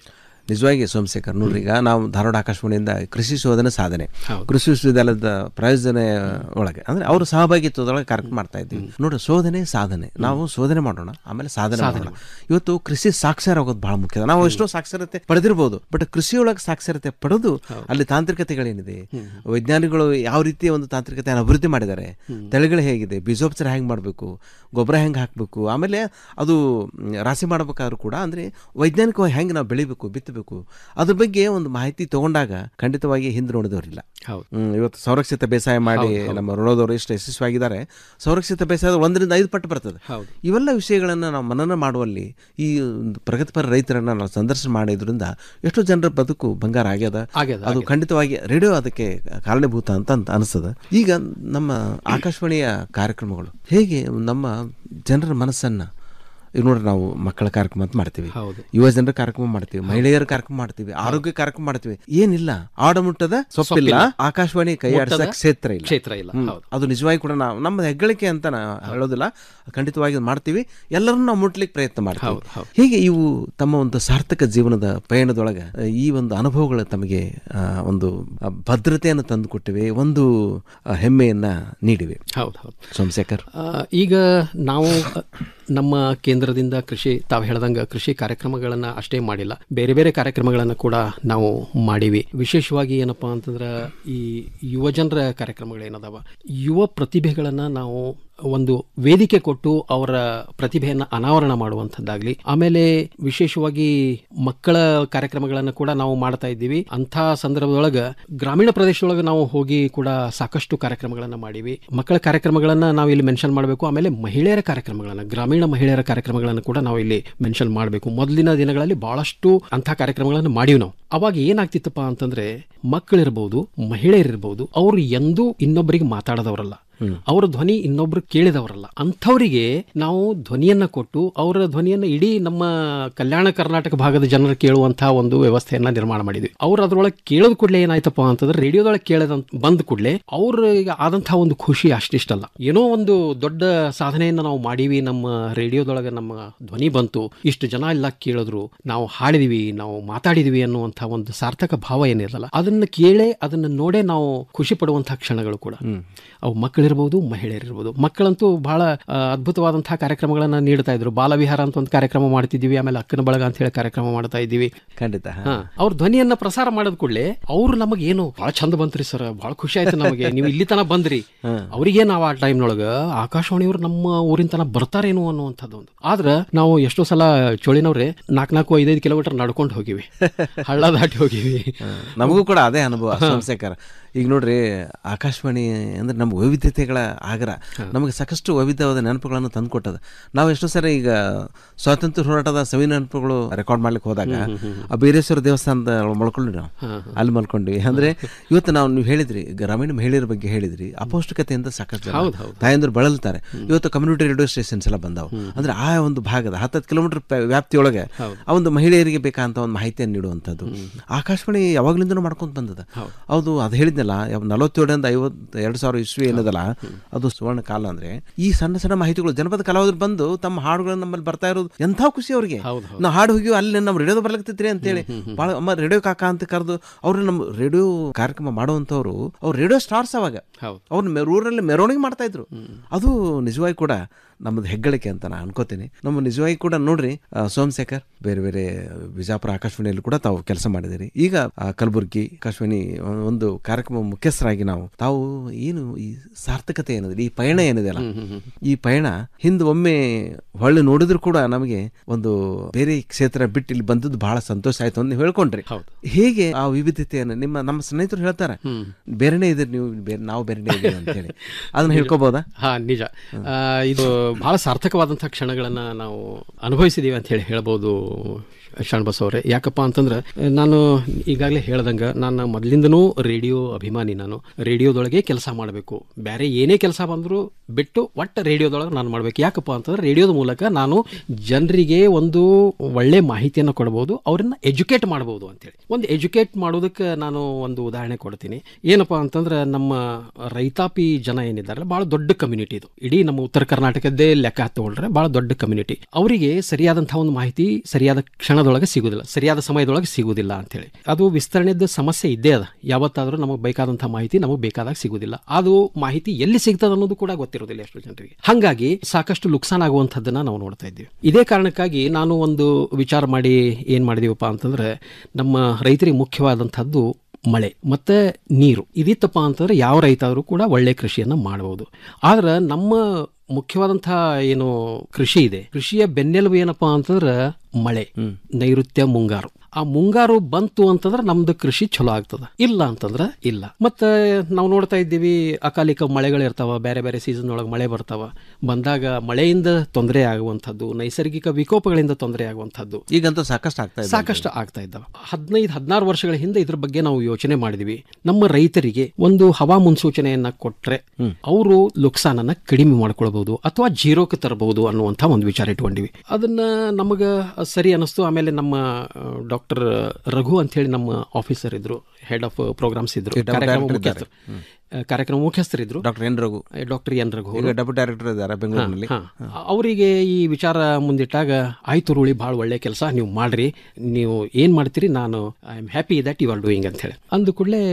ನಿಜವಾಗಿ ಸೋಮಶೇಖರ್ ನೋಡ್ರಿ ಈಗ ನಾವು ಧಾರವಾಡ ಆಕಾಶವಾಣಿಯಿಂದ ಕೃಷಿ ಶೋಧನೆ ಸಾಧನೆ ಕೃಷಿ ವಿಶ್ವವಿದ್ಯಾಲಯದ ಪ್ರಾಯೋಜನ ಒಳಗೆ ಅಂದ್ರೆ ಅವರು ಸಹಭಾಗಿತ್ವದೊಳಗೆ ಕಾರ್ಯಕ್ರಮ ಮಾಡ್ತಾ ಇದ್ದೀವಿ ನೋಡ್ರಿ ಶೋಧನೆ ಸಾಧನೆ ನಾವು ಶೋಧನೆ ಮಾಡೋಣ ಆಮೇಲೆ ಸಾಧನೆ ಮಾಡೋಣ ಇವತ್ತು ಕೃಷಿ ಸಾಕ್ಷರ ಆಗೋದು ಬಹಳ ಮುಖ್ಯ ನಾವು ಎಷ್ಟೋ ಸಾಕ್ಷರತೆ ಪಡೆದಿರ್ಬೋದು ಬಟ್ ಕೃಷಿಯೊಳಗೆ ಸಾಕ್ಷರತೆ ಪಡೆದು ಅಲ್ಲಿ ತಾಂತ್ರಿಕತೆಗಳೇನಿದೆ ವೈಜ್ಞಾನಿಗಳು ಯಾವ ರೀತಿ ಒಂದು ತಾಂತ್ರಿಕತೆಯನ್ನು ಅಭಿವೃದ್ಧಿ ಮಾಡಿದ್ದಾರೆ ತಳಿಗಳು ಹೇಗಿದೆ ಬೀಜೋಪಚಾರ ಹೆಂಗೆ ಮಾಡಬೇಕು ಗೊಬ್ಬರ ಹೆಂಗೆ ಹಾಕಬೇಕು ಆಮೇಲೆ ಅದು ಮ್, ರಾಶಿ ಮಾಡಬೇಕಾದ್ರೂ ಕೂಡ ಅಂದರೆ ವೈಜ್ಞಾನಿಕವಾಗಿ ಹೆಂಗೆ ನಾವು ಬೆಳಿಬೇಕು ಬಿತ್ತಬೇಕು ಅದ್ರ ಬಗ್ಗೆ ಒಂದು ಮಾಹಿತಿ ತಗೊಂಡಾಗ ಖಂಡಿತವಾಗಿ ಹಿಂದೆ ನೋಡಿದವರಿಲ್ಲ ಹೌದು. ಹ್ಮ್, ಇವತ್ತು ಸಂರಕ್ಷಿತ ಬೇಸಾಯ ಮಾಡಿ ಹೌದು, ಹೌದು. ನಮ್ಮ ಋಣದವರು ಎಷ್ಟು ಯಶಸ್ವಿಯಾಗಿದ್ದಾರೆ ಸಂರಕ್ಷಿತ ಬೇಸಾಯದ ಒಂದರಿಂದ ಐದು ಪಟ್ಟು ಬರ್ತದೆ ಹೌದು. ಇವೆಲ್ಲ ವಿಷಯಗಳನ್ನು ನಾವು ಮನನ ಮಾಡುವಲ್ಲಿ ಈ ಒಂದು ಪ್ರಗತಿಪರ ರೈತರನ್ನ ನಾವು ಸಂದರ್ಶನ ಮಾಡಿದ್ರಿಂದ ಎಷ್ಟೋ ಜನರ ಬದುಕು ಬಂಗಾರ ಆಗ್ಯದ ಆಗ್ಯದ, ಅದು ಖಂಡಿತವಾಗಿ ರೇಡಿಯೋ ಅದಕ್ಕೆ ಕಾರಣೀಭೂತ ಅಂತ ಅಂತ ಅನಿಸ್ತದೆ ಈಗ ನಮ್ಮ ಆಕಾಶವಾಣಿಯ ಕಾರ್ಯಕ್ರಮಗಳು ಹೇಗೆ ನಮ್ಮ ಜನರ ಮನಸ್ಸನ್ನ ಈಗ ನೋಡ್ರಿ ನಾವು ಮಕ್ಕಳ ಕಾರ್ಯಕ್ರಮ ಅಂತ ಮಾಡ್ತೀವಿ ಹೌದು. ಯುವ ಜನರ ಕಾರ್ಯಕ್ರಮ ಮಾಡ್ತೀವಿ ಮಹಿಳೆಯರ ಕಾರ್ಯಕ್ರಮ ಮಾಡ್ತೀವಿ ಆರೋಗ್ಯ ಕಾರ್ಯಕ್ರಮ ಮಾಡ್ತೀವಿ ಏನಿಲ್ಲ ಆಡಮುಟ್ಟದ ಸೊಪ್ಪಿಲ್ಲ ಸೊಪ್ಪಿಲ್ಲ. ಆಕಾಶವಾಣಿ ಕೈ ಆಡಿಸ ಮುಟ್ಟದ ಕ್ಷೇತ್ರ ಇಲ್ಲ ಕ್ಷೇತ್ರ ಇಲ್ಲ, ಹ್ಮ್. ಹೌದು. ಅದು ನಿಜವಾಗಿ ಕೂಡ ನಾವು ನಮ್ಮ ಹೆಗ್ಗಳಿಕೆ ಅಂತ ನಾ ಹೇಳೋದಿಲ್ಲ ಖಂಡಿತವಾಗಿ ಅದ್ ಮಾಡ್ತೀವಿ ಎಲ್ಲರನ್ನೂ ನಾವು ಮುಟ್ಲಿಕ್ಕೆ ಪ್ರಯತ್ನ ಮಾಡ್ತೀವಿ ಹೌದು, ಹೌದು. ಹೀಗೆ ಇವು ತಮ್ಮ ಒಂದು ಸಾರ್ಥಕ ಜೀವನದ ಪಯಣದೊಳಗೆ ಆ, ಈ ಒಂದು ಅನುಭವಗಳು ತಮಗೆ ಆ, ಒಂದು ಆ, ಭದ್ರತೆಯನ್ನು ತಂದುಕೊಟ್ಟಿವೆ ಒಂದು ಆ, ಹೆಮ್ಮೆಯನ್ನ ನೀಡಿವೆ ಹೌದು ಹೌದು ಸೋಮಶೇಖರ್ ಆ, ಈಗ ನಾವು ಅ, ನಮ್ಮ ಕೇಂದ್ರದಿಂದ ಕೃಷಿ ತಾವು ಹೇಳ್ದಂಗೆ ಕೃಷಿ ಕಾರ್ಯಕ್ರಮಗಳನ್ನು ಅಷ್ಟೇ ಮಾಡಿಲ್ಲ ಬೇರೆ ಬೇರೆ ಕಾರ್ಯಕ್ರಮಗಳನ್ನು ಕೂಡ ನಾವು ಮಾಡೀವಿ ವಿಶೇಷವಾಗಿ ಏನಪ್ಪಾ ಅಂತಂದ್ರೆ ಈ ಯುವ ಜನರ ಕಾರ್ಯಕ್ರಮಗಳೇನದಾವ ಯುವ ಪ್ರತಿಭೆಗಳನ್ನು ನಾವು ಒಂದು ವೇದಿಕೆ ಕೊಟ್ಟು ಅವರ ಪ್ರತಿಭೆಯನ್ನು ಅನಾವರಣ ಮಾಡುವಂಥದ್ದಾಗ್ಲಿ ಆಮೇಲೆ ವಿಶೇಷವಾಗಿ ಮಕ್ಕಳ ಕಾರ್ಯಕ್ರಮಗಳನ್ನು ಕೂಡ ನಾವು ಮಾಡ್ತಾ ಇದ್ದೀವಿ ಅಂಥ ಸಂದರ್ಭದೊಳಗೆ ಗ್ರಾಮೀಣ ಪ್ರದೇಶದೊಳಗೆ ನಾವು ಹೋಗಿ ಕೂಡ ಸಾಕಷ್ಟು ಕಾರ್ಯಕ್ರಮಗಳನ್ನು ಮಾಡೀವಿ ಮಕ್ಕಳ ಕಾರ್ಯಕ್ರಮಗಳನ್ನು ನಾವು ಇಲ್ಲಿ ಮೆನ್ಷನ್ ಮಾಡಬೇಕು ಆಮೇಲೆ ಮಹಿಳೆಯರ ಕಾರ್ಯಕ್ರಮಗಳನ್ನು ಗ್ರಾಮೀಣ ಮಹಿಳೆಯರ ಕಾರ್ಯಕ್ರಮಗಳನ್ನು ಕೂಡ ನಾವು ಇಲ್ಲಿ ಮೆನ್ಷನ್ ಮಾಡಬೇಕು ಮೊದಲಿನ ದಿನಗಳಲ್ಲಿ ಬಹಳಷ್ಟು ಅಂಥ ಕಾರ್ಯಕ್ರಮಗಳನ್ನು ಮಾಡೀವಿ ನಾವು ಅವಾಗ ಏನಾಗ್ತಿತ್ತಪ್ಪ ಅಂತಂದ್ರೆ ಮಕ್ಕಳಿರ್ಬೋದು ಮಹಿಳೆಯರಿರ್ಬೋದು ಅವರು ಎಂದೂ ಇನ್ನೊಬ್ಬರಿಗೆ ಮಾತಾಡದವರಲ್ಲ ಅವರ ಧ್ವನಿ ಇನ್ನೊಬ್ರು ಕೇಳಿದವರಲ್ಲ ಅಂಥವರಿಗೆ ನಾವು ಧ್ವನಿಯನ್ನ ಕೊಟ್ಟು ಅವರ ಧ್ವನಿಯನ್ನ ಇಡೀ ನಮ್ಮ ಕಲ್ಯಾಣ ಕರ್ನಾಟಕ ಭಾಗದ ಜನರು ಕೇಳುವಂತಹ ಒಂದು ವ್ಯವಸ್ಥೆಯನ್ನ ನಿರ್ಮಾಣ ಮಾಡಿದ್ವಿ ಅವ್ರು ಅದ್ರೊಳಗೆ ಕೇಳೋದ್ ಕೂಡಲೇ ಏನಾಯ್ತಪ್ಪ ಅಂತಂದ್ರೆ ರೇಡಿಯೋದೊಳಗೆ ಕೇಳದ ಬಂದ ಕೂಡಲೇ ಅವ್ರಿಗೆ ಆದಂತಹ ಒಂದು ಖುಷಿ ಅಷ್ಟಿಷ್ಟಲ್ಲ ಏನೋ ಒಂದು ದೊಡ್ಡ ಸಾಧನೆಯನ್ನ ನಾವು ಮಾಡೀವಿ ನಮ್ಮ ರೇಡಿಯೋದೊಳಗೆ ನಮ್ಮ ಧ್ವನಿ ಬಂತು ಇಷ್ಟು ಜನ ಎಲ್ಲ ಕೇಳಿದ್ರು ನಾವು ಹಾಡಿದಿವಿ ನಾವು ಮಾತಾಡಿದಿವಿ ಅನ್ನುವಂಥ ಒಂದು ಸಾರ್ಥಕ ಭಾವ ಏನಿರಲ್ಲ ಅದನ್ನ ಕೇಳೇ ಅದನ್ನ ನೋಡೇ ನಾವು ಖುಷಿ ಪಡುವಂತಹ ಕ್ಷಣಗಳು ಕೂಡ ಅವು ಮಕ್ಕಳಿರ್ಬೋದು ಮಹಿಳೆಯರಿರ್ಬೋದು ಮಕ್ಕಳಂತೂ ಬಹಳ ಆ, ಅದ್ಭುತವಾದಂತಹ ಕಾರ್ಯಕ್ರಮಗಳನ್ನ ನೀಡ್ತಾ ಇದ್ರು ಬಾಲವಿಹಾರ ಅಂತ ಒಂದು ಕಾರ್ಯಕ್ರಮ ಮಾಡ್ತಿದ್ವಿ ಆಮೇಲೆ ಅಕ್ಕನ ಬಳಗ ಅಂತ ಹೇಳಿ ಕಾರ್ಯಕ್ರಮ ಮಾಡ್ತಾ ಇದ್ದೀವಿ ಖಂಡಿತ ಹಾ ಅವ್ರ ಧ್ವನಿಯನ್ನ ಪ್ರಸಾರ ಮಾಡಿದ ಕೂಡಲೇ ಅವ್ರು ನಮಗೆ ಏನು ಬಹಳ ಚಂದ ಬಂತ್ರಿ ಸರ್ ಬಹಳ ಖುಷಿ ಆಯ್ತು ನಮಗೆ ನೀವು ಇಲ್ಲಿ ತನ ಬಂದ್ರಿ ಅವ್ರಿಗೆ ನಾವು ಆ ಟೈಮ್ನೊಳಗ ಆಕಾಶವಾಣಿಯವರು ನಮ್ಮ ಊರಿನ ತನ ಬರ್ತಾರೇನೋ ಅನ್ನುವಂಥದ್ದು ಒಂದು ಆದ್ರ ನಾವು ಎಷ್ಟೋ ಸಲ ಚೋಳಿನವ್ರೆ ನಾಲ್ಕು ನಾಲ್ಕು ಐದೈದು ಕಿಲೋಮೀಟರ್ ನಡ್ಕೊಂಡು ಹೋಗಿವಿ ಹಳ್ಳ ದಾಟಿ ಹೋಗಿವಿ ನಮಗೂ ಕೂಡ ಅದೇ ಅನುಭವ ಸೋಮಶೇಖರ್ ಈಗ ನೋಡ್ರಿ ಆಕಾಶವಾಣಿ ಅಂದ್ರೆ ನಮ್ಮ ವೈವಿಧ್ಯತೆಗಳ ಆಗರ ನಮಗೆ ಸಾಕಷ್ಟು ವೈವಿಧ್ಯವಾದ ನೆನಪುಗಳನ್ನು ತಂದುಕೊಟ್ಟದ ನಾವು ಎಷ್ಟೋ ಸರಿ ಈಗ ಸ್ವಾತಂತ್ರ್ಯ ಹೋರಾಟದ ಸವಿ ನೆನಪುಗಳು ರೆಕಾರ್ಡ್ ಮಾಡ್ಲಿಕ್ಕೆ ಹೋದಾಗ ಆ ಬೀರೇಶ್ವರ ದೇವಸ್ಥಾನದ ಮಲ್ಕೊಂಡ್ವಿ ನಾವು ಅಲ್ಲಿ ಮಲ್ಕೊಂಡ್ವಿ ಅಂದ್ರೆ ಇವತ್ತು ನಾವು ನೀವು ಹೇಳಿದ್ರಿ ಗ್ರಾಮೀಣ ಮಹಿಳೆಯರ ಬಗ್ಗೆ ಹೇಳಿದ್ರಿ ಅಪೌಷ್ಟಿಕತೆಯಿಂದ ಸಾಕಷ್ಟು ಜನ ಹೌದು, ಹೌದು. ತಾಯಂದ್ರು ಬಳಲ್ತಾರೆ ಇವತ್ತು ಕಮ್ಯುನಿಟಿ ರೇಡಿಯೋ ಸ್ಟೇಷನ್ಸ್ ಎಲ್ಲ ಬಂದಾವು ಅಂದ್ರೆ ಆ ಒಂದು ಭಾಗದ ಹತ್ತತ್ತು ಕಿಲೋಮೀಟರ್ ವ್ಯಾಪ್ತಿಯೊಳಗೆ ಆ ಒಂದು ಮಹಿಳೆಯರಿಗೆ ಬೇಕಾದಂತ ಒಂದು ಮಾಹಿತಿಯನ್ನು ನೀಡುವಂಥದ್ದು ಆಕಾಶವಾಣಿ ಯಾವಾಗ್ಲಿಂದನೂ ಮಾಡ್ಕೊಂತ ಬಂದದ ಹೌದು ಅದು ಹೇಳಿದ್ನಲ್ಲ ನಲವತ್ತೇಳರಿಂದ ಐವತ್ತು ಎರಡು ಸಾವಿರ ಇಸ್ವಿ ಏನದಲ್ಲ ಅದು ಸುವರ್ಣ ಕಾಲ ಅಂದ್ರೆ ಈ ಸಣ್ಣ ಸಣ್ಣ ಮಾಹಿತಿಗಳು ಜನಪದ ಕಲಾವಿದರು ಬಂದು ತಮ್ಮ ಹಾಡುಗಳನ್ನು ನಮ್ಮಲ್ಲಿ ಬರ್ತಾ ಇರೋದು ಎಂಥ ಖುಷಿ ಅವ್ರಿಗೆ ನಾವು ಹಾಡು ಹೋಗಿ ಅಲ್ಲಿ ನಮ್ಮ ರೇಡಿಯೋದ ಬರ್ಲಾಗ್ತೈತ್ರಿ ಅಂತೇಳಿ ಭಾಳ ಅಮ್ಮ ರೇಡಿಯೋ ಕಾಕ ಅಂತ ಕರೆದು ಅವ್ರು ನಮ್ಮ ರೇಡಿಯೋ ಕಾರ್ಯಕ್ರಮ ಮಾಡುವಂಥವ್ರು ಅವ್ರು ರೇಡಿಯೋ ಸ್ಟಾರ್ಸ್ ಅವಾಗ ಅವ್ರು ಮೆ- ಊರಲ್ಲಿ ಮೆರವಣಿಗೆ ಮಾಡ್ತಾ ಇದ್ರು ಅದು ನಿಜವಾಗಿ ಕೂಡ ನಮ್ಮದು ಹೆಗ್ಗಳಿಕೆ ಅಂತ ನಾನು ಅನ್ಕೋತೀನಿ ನಮ್ಮ ನಿಜವಾಗಿ ಕೂಡ ನೋಡ್ರಿ ಆ, ಸೋಮಶೇಖರ್ ಬೇರೆ ಬೇರೆ ಬಿಜಾಪುರ ಆಕಾಶವಾಣಿಯಲ್ಲಿ ಕೂಡ ತಾವು ಕೆಲಸ ಮಾಡಿದಿರಿ ಈಗ ಆ, ಕಲಬುರ್ಗಿ ಆಕಾಶವಾಣಿ ಒ- ಒಂದು ಕಾರ್ಯಕ್ರಮ ಮುಖ್ಯಸ್ಥರಾಗಿ ನಾವು ತಾವು ಏನು ಈ ಸಾರ್ಥಕತೆ ಏನಿದೆ ಈ ಪಯಣ ಏನಿದೆ ಅಲ್ಲ ಈ ಪಯಣ ಹಿಂದೆ ಒಮ್ಮೆ ಹೊಳ್ಳಿ ನೋಡಿದ್ರು ಕೂಡ ನಮಗೆ ಒಂದು ಬೇರೆ ಕ್ಷೇತ್ರ ಬಿಟ್ಟು ಇಲ್ಲಿ ಬಂದದ್ದು ಬಹಳ ಸಂತೋಷ ಆಯ್ತು ಅಂತ ನೀವು ಹೇಳ್ಕೊಂಡ್ರಿ ಹೇಗೆ ಆ ವಿವಿಧತೆಯನ್ನು ನಿಮ್ಮ ನಮ್ಮ ಸ್ನೇಹಿತರು ಹೇಳ್ತಾರೆ ಬೇರೆನೇ ಇದ್ರಿ ನೀವು ಬೇರೆ ನಾವು ಬೇರೆನೇ ಇದ್ದೀವಿ ಅಂತ ಹೇಳಿ ಅದನ್ನ ಹೇಳ್ಕೋಬಹುದಾ ಹಾ ನಿಜ ಆ, ಇದು ಬಹಳ ಸಾರ್ಥಕವಾದಂತಹ ಕ್ಷಣಗಳನ್ನ ನಾವು ಅನುಭವಿಸಿದೀವಿ ಅಂತ ಹೇಳಿ ಹೇಳ್ಬೋದು ಶರಣಬಸ್ ಅವರೇ ಯಾಕಪ್ಪ ಅಂತಂದ್ರೆ ನಾನು ಈಗಾಗಲೇ ಹೇಳ್ದಂಗ ನಾನು ಮೊದಲಿಂದನೂ ರೇಡಿಯೋ ಅಭಿಮಾನಿ ನಾನು ರೇಡಿಯೋದೊಳಗೆ ಕೆಲಸ ಮಾಡಬೇಕು ಬೇರೆ ಏನೇ ಕೆಲಸ ಬಂದರೂ ಬಿಟ್ಟು ಒಟ್ಟು ರೇಡಿಯೋದೊಳಗೆ ನಾನು ಮಾಡಬೇಕು ಯಾಕಪ್ಪ ಅಂತಂದ್ರೆ ರೇಡಿಯೋದ ಮೂಲಕ ನಾನು ಜನರಿಗೆ ಒಂದು ಒಳ್ಳೆ ಮಾಹಿತಿಯನ್ನು ಕೊಡ್ಬೋದು ಅವ್ರನ್ನ ಎಜುಕೇಟ್ ಮಾಡ್ಬೋದು ಅಂತೇಳಿ ಒಂದು ಎಜುಕೇಟ್ ಮಾಡೋದಕ್ಕೆ ನಾನು ಒಂದು ಉದಾಹರಣೆ ಕೊಡ್ತೀನಿ ಏನಪ್ಪಾ ಅಂತಂದ್ರೆ ನಮ್ಮ ರೈತಾಪಿ ಜನ ಏನಿದ್ದಾರೆ ಭಾಳ ದೊಡ್ಡ ಕಮ್ಯುನಿಟಿ ಇದು ಇಡೀ ನಮ್ಮ ಉತ್ತರ ಕರ್ನಾಟಕದ್ದೇ ಲೆಕ್ಕ ತಗೊಂಡ್ರೆ ಭಾಳ ದೊಡ್ಡ ಕಮ್ಯುನಿಟಿ ಅವರಿಗೆ ಸರಿಯಾದಂತಹ ಒಂದು ಮಾಹಿತಿ ಸರಿಯಾದ ಕ್ಷಣದೊಳಗೆ ಸಿಗುದಿಲ್ಲ ಸರಿಯಾದ ಸಮಯದೊಳಗೆ ಸಿಗುದಿಲ್ಲ ಅಂತೇಳಿ ಅದು ವಿಸ್ತರಣೆದ ಸಮಸ್ಯೆ ಇದ್ದೇ ಅದ ಯಾವತ್ತಾದ್ರೂ ನಮಗೆ ಬೇಕಾದಂತಹ ಮಾಹಿತಿ ನಮಗೆ ಬೇಕಾದಾಗ ಸಿಗುದಿಲ್ಲ ಅದು ಮಾಹಿತಿ ಎಲ್ಲಿ ಸಿಗ್ತದೆ ಅನ್ನೋದು ಕೂಡ ಗೊತ್ತಿರೋದಿಲ್ಲ ಎಷ್ಟು ಜನರಿಗೆ ಹಾಗಾಗಿ ಸಾಕಷ್ಟು ನುಕ್ಸಾನ್ ಆಗುವಂಥದ್ದನ್ನ ನಾವು ನೋಡ್ತಾ ಇದ್ದೀವಿ ಇದೇ ಕಾರಣಕ್ಕಾಗಿ ನಾನು ಒಂದು ವಿಚಾರ ಮಾಡಿ ಏನ್ ಮಾಡಿದೀವಪ್ಪ ಅಂತಂದ್ರೆ ನಮ್ಮ ರೈತರಿಗೆ ಮುಖ್ಯವಾದಂಥದ್ದು ಮಳೆ ಮತ್ತೆ ನೀರು ಇದಿತ್ತಪ್ಪ ಅಂತಂದ್ರೆ ಯಾವ ರೈತ ಆದರೂ ಕೂಡ ಒಳ್ಳೆ ಕೃಷಿಯನ್ನ ಮಾಡಬಹುದು ಆದ್ರೆ ನಮ್ಮ ಮುಖ್ಯವಾದಂತಹ ಏನು ಕೃಷಿ ಇದೆ ಕೃಷಿಯ ಬೆನ್ನೆಲುಬು ಏನಪ್ಪಾ ಅಂತಂದ್ರೆ ಮಳೆ ನೈಋತ್ಯ ಮುಂಗಾರು ಆ ಮುಂಗಾರು ಬಂತು ಅಂತಂದ್ರೆ ನಮ್ದು ಕೃಷಿ ಚಲೋ ಆಗ್ತದ ಇಲ್ಲ ಅಂತಂದ್ರೆ ಇಲ್ಲ ಮತ್ತೆ ನಾವು ನೋಡ್ತಾ ಇದ್ದೀವಿ ಅಕಾಲಿಕ ಮಳೆಗಳು ಇರ್ತಾವ ಬೇರೆ ಬೇರೆ ಸೀಸನ್ ಒಳಗೆ ಮಳೆ ಬರ್ತಾವ ಬಂದಾಗ ಮಳೆಯಿಂದ ತೊಂದರೆ ಆಗುವಂಥದ್ದು ನೈಸರ್ಗಿಕ ವಿಕೋಪಗಳಿಂದ ತೊಂದರೆ ಆಗುವಂಥದ್ದು ಈಗಂತೂ ಸಾಕಷ್ಟು ಆಗ್ತಾ ಇದೆ ಸಾಕಷ್ಟು ಆಗ್ತಾ ಇದ್ದಾವೆ ಹದಿನೈದು ಹದಿನಾರು ವರ್ಷಗಳ ಹಿಂದೆ ಇದ್ರ ಬಗ್ಗೆ ನಾವು ಯೋಚನೆ ಮಾಡಿದ್ವಿ ನಮ್ಮ ರೈತರಿಗೆ ಒಂದು ಹವಾ ಮುನ್ಸೂಚನೆಯನ್ನ ಕೊಟ್ರೆ ಅವರು ಲುಕ್ಸಾನನ್ನ ಕಡಿಮೆ ಮಾಡ್ಕೊಳ್ಬಹುದು ಅಥವಾ ಜೀರೋಕ್ಕೆ ತರಬಹುದು ಅನ್ನುವಂಥ ಒಂದು ವಿಚಾರ ಇಟ್ಕೊಂಡಿವಿ ಅದನ್ನ ನಮಗ ಸರಿ ಅನಿಸ್ತು ಆಮೇಲೆ ನಮ್ಮ ಡಾಕ್ಟರ್ ರಘು ಅಂತ ಹೇಳಿ ನಮ್ಮ ಆಫೀಸರ್ ಇದ್ರು ಹೆಡ್ ಆಫ್ ಪ್ರೋಗ್ರಾಮ್ಸ್ ಇದ್ರು ಈಗ double ಕಾರ್ಯಕ್ರಮ director ಮುಖ್ಯಸ್ಥರು ಇದ್ದಾರೆ. ಆ, ಕಾರ್ಯಕ್ರಮ ಮುಖ್ಯಸ್ಥರಿದ್ರು doctor N Raghu doctor N Raghu ಈಗ ಡೆಪ್ಯೂಟಿ ಡೈರೆಕ್ಟರ್ ಇದ್ದಾರೆ ಬೆಂಗಳೂರಿನಲ್ಲಿ ಹಾ, ಹಾ. ಅವರಿಗೆ ಈ ವಿಚಾರ ಮುಂದಿಟ್ಟಾಗ ಆಯ್ತು ರೂಳಿ ಭಾಳ ಒಳ್ಳೆ ಕೆಲಸ ನೀವು ಮಾಡ್ರಿ ನೀವು ಏನ್ ಮಾಡ್ತೀರಿ ನಾನು I am happy that you are doing ಅಂತ ಹೇಳಿ ಅಂದ ಕೂಡಲೇ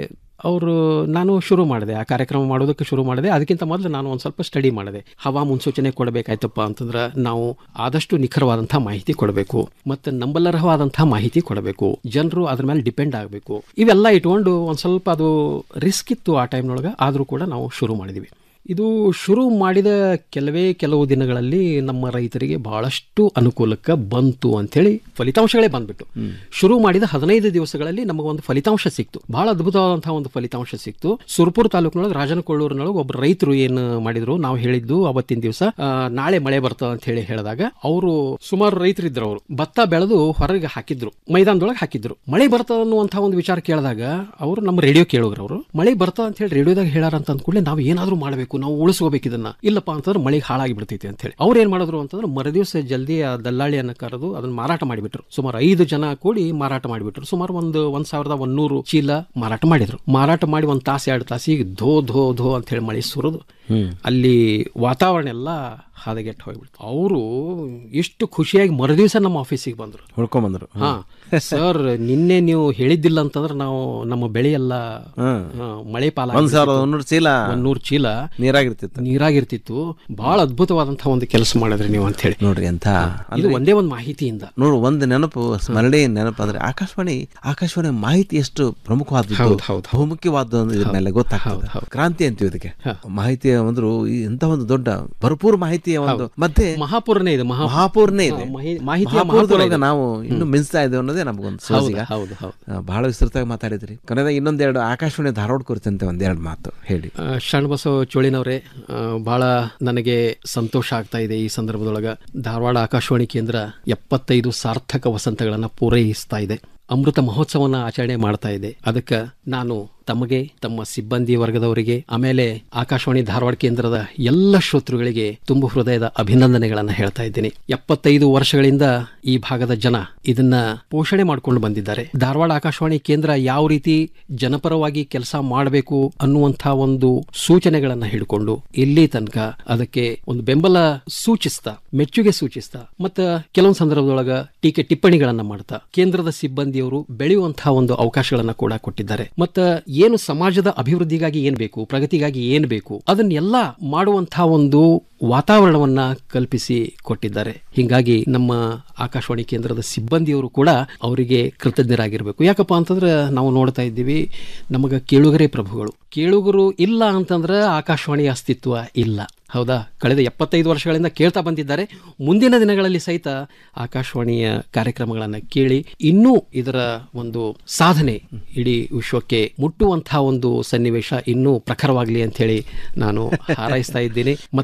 ಅವರು ನಾನು ಶುರು ಮಾಡಿದೆ ಆ ಕಾರ್ಯಕ್ರಮ ಮಾಡೋದಕ್ಕೆ ಶುರು ಮಾಡಿದೆ ಅದಕ್ಕಿಂತ ಮೊದಲು ನಾನು ಒಂದು ಸ್ವಲ್ಪ ಸ್ಟಡಿ ಮಾಡಿದೆ ಹವಾ ಮುನ್ಸೂಚನೆ ಕೊಡಬೇಕಾಯ್ತಪ್ಪ ಅಂತಂದ್ರೆ ನಾವು ಆದಷ್ಟು ನಿಖರವಾದಂತಹ ಮಾಹಿತಿ ಕೊಡಬೇಕು ಮತ್ತು ನಂಬಲರ್ಹವಾದಂತಹ ಮಾಹಿತಿ ಕೊಡಬೇಕು ಜನರು ಅದ್ರ ಮೇಲೆ ಡಿಪೆಂಡ್ ಆಗಬೇಕು ಇವೆಲ್ಲ ಇಟ್ಕೊಂಡು ಒಂದು ಸ್ವಲ್ಪ ಅದು ರಿಸ್ಕ್ ಇತ್ತು ಆ ಟೈಮ್ನೊಳಗೆ ಆದರೂ ಕೂಡ ನಾವು ಶುರು ಮಾಡಿದ್ವಿ ಇದು ಶುರು ಮಾಡಿದ ಕೆಲವೇ ಕೆಲವು ದಿನಗಳಲ್ಲಿ ನಮ್ಮ ರೈತರಿಗೆ ಬಹಳಷ್ಟು ಅನುಕೂಲಕ್ಕೆ ಬಂತು ಅಂಥೇಳಿ ಫಲಿತಾಂಶಗಳೇ ಬಂದ್ಬಿಟ್ಟು ಶುರು ಮಾಡಿದ ಹದಿನೈದು ದಿವಸಗಳಲ್ಲಿ ನಮಗೊಂದು ಫಲಿತಾಂಶ ಸಿಕ್ತು ಬಹಳ ಅದ್ಭುತವಾದಂತಹ ಒಂದು ಫಲಿತಾಂಶ ಸಿಕ್ತು ಸುರಪುರ ತಾಲೂಕಿನೊಳಗೆ ರಾಜನಕೊಳ್ಳೂರಿನೊಳಗೆ ಒಬ್ಬ ರೈತರು ಏನು ಮಾಡಿದ್ರು ನಾವು ಹೇಳಿದ್ದು ಅವತ್ತಿನ ದಿವಸ ನಾಳೆ ಮಳೆ ಬರ್ತದೆ ಅಂತ ಹೇಳಿ ಹೇಳಿದಾಗ ಅವರು ಸುಮಾರು ರೈತರಿದ್ರು ಅವರು ಭತ್ತ ಬೆಳೆದು ಹೊರಗೆ ಹಾಕಿದ್ರು ಮೈದಾನದೊಳಗೆ ಹಾಕಿದ್ರು ಮಳೆ ಬರ್ತದ ಅನ್ನುವಂತಹ ಒಂದು ವಿಚಾರ ಕೇಳಿದಾಗ ಅವರು ನಮ್ಮ ರೇಡಿಯೋ ಕೇಳೋರು ಅವರು ಮಳೆ ಬರ್ತದ ಅಂತ ಹೇಳಿ ರೇಡಿಯೋದಾಗ ಹೇಳಾರ ಅಂತ ಅಂದ್ಕೂಡಲೇ ನಾವು ಏನಾದ್ರೂ ಮಾಡಬೇಕು ನಾವು ಉಳಿಸ್ಕೋಬೇಕು ಇದನ್ನ ಇಲ್ಲಪ್ಪ ಅಂತಂದ್ರೆ ಮಳೆಗೆ ಹಾಳಾಗಿ ಬಿಡ್ತೈತಿ ಅಂತ ಹೇಳಿ ಅವ್ರು ಏನ್ ಮಾಡಿದ್ರು ಅಂತಂದ್ರೆ ಮರುದಿವಸ ಜಲ್ದಿ ಆ ದಲ್ಲಾಳಿಯನ್ನ ಕರೆದು ಅದನ್ನ ಮಾರಾಟ ಮಾಡಿಬಿಟ್ರು ಸುಮಾರು ಐದು ಜನ ಕೂಡಿ ಮಾರಾಟ ಮಾಡಿಬಿಟ್ರು ಸುಮಾರು ಒಂದು ಒಂದ್ ಸಾವಿರದ ಒಂದೂರು ಚೀಲ ಮಾರಾಟ ಮಾಡಿದ್ರು ಮಾರಾಟ ಮಾಡಿ ಒಂದ್ ತಾಸು ಎರಡು ತಾಸಿಗೆ ಧೋ ಧೋ ಧೋ ಅಂತ ಹೇಳಿ ಮಳೆ ಸುರಿದು ಅಲ್ಲಿ ವಾತಾವರಣ ಎಲ್ಲ ಹದಗೆಟ್ಟು ಹೋಗ್ಬಿಡ್ತು ಅವರು ಎಷ್ಟು ಖುಷಿಯಾಗಿ ಮರುದಿವಸ ನಮ್ಮ ಆಫೀಸಿಗೆ ಬಂದ್ರು ಹುಡ್ಕೊಂಬಂದ್ರು ಹಾ ಸರ್ ನಿನ್ನೆ ನೀವು ಹೇಳಿದ್ದಿಲ್ಲ ಅಂತಂದ್ರೆ ನಾವು ನಮ್ಮ ಬೆಳೆ ಎಲ್ಲ ಹ್ಮ್. ಹಾ, ಮಳೆ ಪಾಲ ಒಂದ್ ಸಾವಿರದ ಒಂದೂರು ಚೀಲ ಒಂದೂರು ಚೀಲ ನೀರಾಗಿರ್ತಿತ್ತು ನೀರಾಗಿರ್ತಿತ್ತು ಬಹಳ ಅದ್ಭುತವಾದಂತಹ ಒಂದು ಕೆಲಸ ಮಾಡಿದ್ರಿ ನೀವು ಅಂತ ಹೇಳಿ ನೋಡ್ರಿ ಎಂತ ಇದು ಒಂದೇ ಒಂದು ಮಾಹಿತಿಯಿಂದ ನೋಡು ಒಂದು ನೆನಪು ಸ್ಮರಣೆ ನೆನಪು ಅಂದ್ರೆ ಆಕಾಶವಾಣಿ ಆಕಾಶವಾಣಿ ಮಾಹಿತಿ ಎಷ್ಟು ಪ್ರಮುಖವಾದದ್ದು ಹೌದು, ಹೌದು, ಬಹುಮುಖ್ಯವಾದ ಇದ್ರ ಮೇಲೆ ಗೊತ್ತಾಗ್ತದೆ ಕ್ರಾಂತಿ ಅಂತೀವಿ ಇದಕ್ಕೆ ಮಾಹಿತಿ ಅಂದ್ರು ಇಂತ ಒಂದು ದೊಡ್ಡ ಭರಪೂರ ಮಾಹಿತಿಯ ಒಂದು ಮಧ್ಯೆ ಮಹಾಪೂರ್ಣೆ ಇದೆ ಮಹಾ ಮಹಾಪೂರ್ಣೆ ಇದೆ ಹಾ, ಮಹಿ- ಮಾಹಿತಿಯ ಮಹಾಪೂರ್ದೊಳಗೆ ಮಹಾಪೂರ ಇದೆ. ನಾವು ಇನ್ನು ಮಿಂಚ್ತಾ ಇದ್ದೇವೆ ಅನ್ನೋದೇ ನಮಗೊಂದು ಹೌದು, ಸೋಜಿಗ ಹೌದು, ಹೌದು. ಆ, ಬಹಳ ವಿಸ್ತೃತವಾಗಿ ಮಾತಾಡಿದ್ರಿ ಕೊನೆದಾಗ ಇನ್ನೊಂದೆರಡು ಆಕಾಶವಾಣಿ ಧಾರವಾಡ ಕುರಿತಂತೆ ಒಂದೆರಡು ಮಾತು ಹೇಳಿ ಆ, ಶರಣಬಸವ ಚೋಳಿನವರೇ ಆ, ಬಹಳ ನನಗೆ ಸಂತೋಷ ಆಗ್ತಾ ಇದೆ ಈ ಸಂದರ್ಭದೊಳಗ ಧಾರವಾಡ ಆಕಾಶವಾಣಿ ಕೇಂದ್ರ ಎಪ್ಪತ್ತೈದು ಸಾರ್ಥಕ ವಸಂತಗಳನ್ನ ಪೂರೈಸ್ತಾ ಇದೆ ಅಮೃತ ಮಹೋತ್ಸವನ ಆಚರಣೆ ಮಾಡ್ತಾ ಇದೆ ಅದಕ್ಕೆ ನಾನು ತಮಗೆ ತಮ್ಮ ಸಿಬ್ಬಂದಿ ವರ್ಗದವರಿಗೆ ಆಮೇಲೆ ಆಕಾಶವಾಣಿ ಧಾರವಾಡ ಕೇಂದ್ರದ ಎಲ್ಲ ಶ್ರೋತೃಗಳಿಗೆ ತುಂಬ ಹೃದಯದ ಅಭಿನಂದನೆಗಳನ್ನ ಹೇಳ್ತಾ ಇದ್ದೀನಿ ಎಪ್ಪತ್ತೈದು ವರ್ಷಗಳಿಂದ ಈ ಭಾಗದ ಜನ ಇದನ್ನ ಪೋಷಣೆ ಮಾಡ್ಕೊಂಡು ಬಂದಿದ್ದಾರೆ ಧಾರವಾಡ ಆಕಾಶವಾಣಿ ಕೇಂದ್ರ ಯಾವ ರೀತಿ ಜನಪರವಾಗಿ ಕೆಲಸ ಮಾಡಬೇಕು ಅನ್ನುವಂಥ ಒಂದು ಸೂಚನೆಗಳನ್ನ ಹಿಡ್ಕೊಂಡು ಇಲ್ಲಿ ತನಕ ಅದಕ್ಕೆ ಒಂದು ಬೆಂಬಲ ಸೂಚಿಸ್ತಾ ಮೆಚ್ಚುಗೆ ಸೂಚಿಸ್ತಾ ಮತ್ತ ಕೆಲವೊಂದು ಸಂದರ್ಭದೊಳಗ ಟೀಕೆ ಟಿಪ್ಪಣಿಗಳನ್ನ ಮಾಡ್ತಾ ಕೇಂದ್ರದ ಸಿಬ್ಬಂದಿಯವರು ಬೆಳೆಯುವಂತಹ ಒಂದು ಅವಕಾಶಗಳನ್ನ ಕೂಡ ಕೊಟ್ಟಿದ್ದಾರೆ ಮತ್ತ ಏನು ಸಮಾಜದ ಅಭಿವೃದ್ಧಿಗಾಗಿ ಏನ್ ಬೇಕು ಪ್ರಗತಿಗಾಗಿ ಏನ್ ಬೇಕು ಅದನ್ನೆಲ್ಲ ಮಾಡುವಂತಹ ಒಂದು ವಾತಾವರಣವನ್ನ ಕಲ್ಪಿಸಿ ಕೊಟ್ಟಿದ್ದಾರೆ ಹಿಂಗಾಗಿ ನಮ್ಮ ಆಕಾಶವಾಣಿ ಕೇಂದ್ರದ ಸಿಬ್ಬಂದಿಯವರು ಕೂಡ ಅವರಿಗೆ ಕೃತಜ್ಞರಾಗಿರ್ಬೇಕು ಯಾಕಪ್ಪ ಅಂತಂದ್ರೆ ನಾವು ನೋಡ್ತಾ ಇದ್ದೀವಿ ನಮಗ ಕೇಳುಗರೆ ಪ್ರಭುಗಳು ಕೇಳುಗರು ಇಲ್ಲ ಅಂತಂದ್ರೆ ಆಕಾಶವಾಣಿ ಅಸ್ತಿತ್ವ ಇಲ್ಲ ಹೌದಾ ಕಳೆದ ಎಪ್ಪತ್ತೈದು ವರ್ಷಗಳಿಂದ ಕೇಳ್ತಾ ಬಂದಿದ್ದಾರೆ ಮುಂದಿನ ದಿನಗಳಲ್ಲಿ ಸಹಿತ ಆಕಾಶವಾಣಿಯ ಕಾರ್ಯಕ್ರಮಗಳನ್ನು ಕೇಳಿ ಇನ್ನೂ ಇದರ ಒಂದು ಸಾಧನೆ ಇಡೀ ವಿಶ್ವಕ್ಕೆ ಮುಟ್ಟುವಂತಹ ಒಂದು ಸನ್ನಿವೇಶ ಇನ್ನೂ ಪ್ರಖರವಾಗಲಿ ಅಂತ ಹೇಳಿ ನಾನು ಹಾರೈಸ್ತಾ ಇದ್ದೀನಿ ಮತ್ತೆ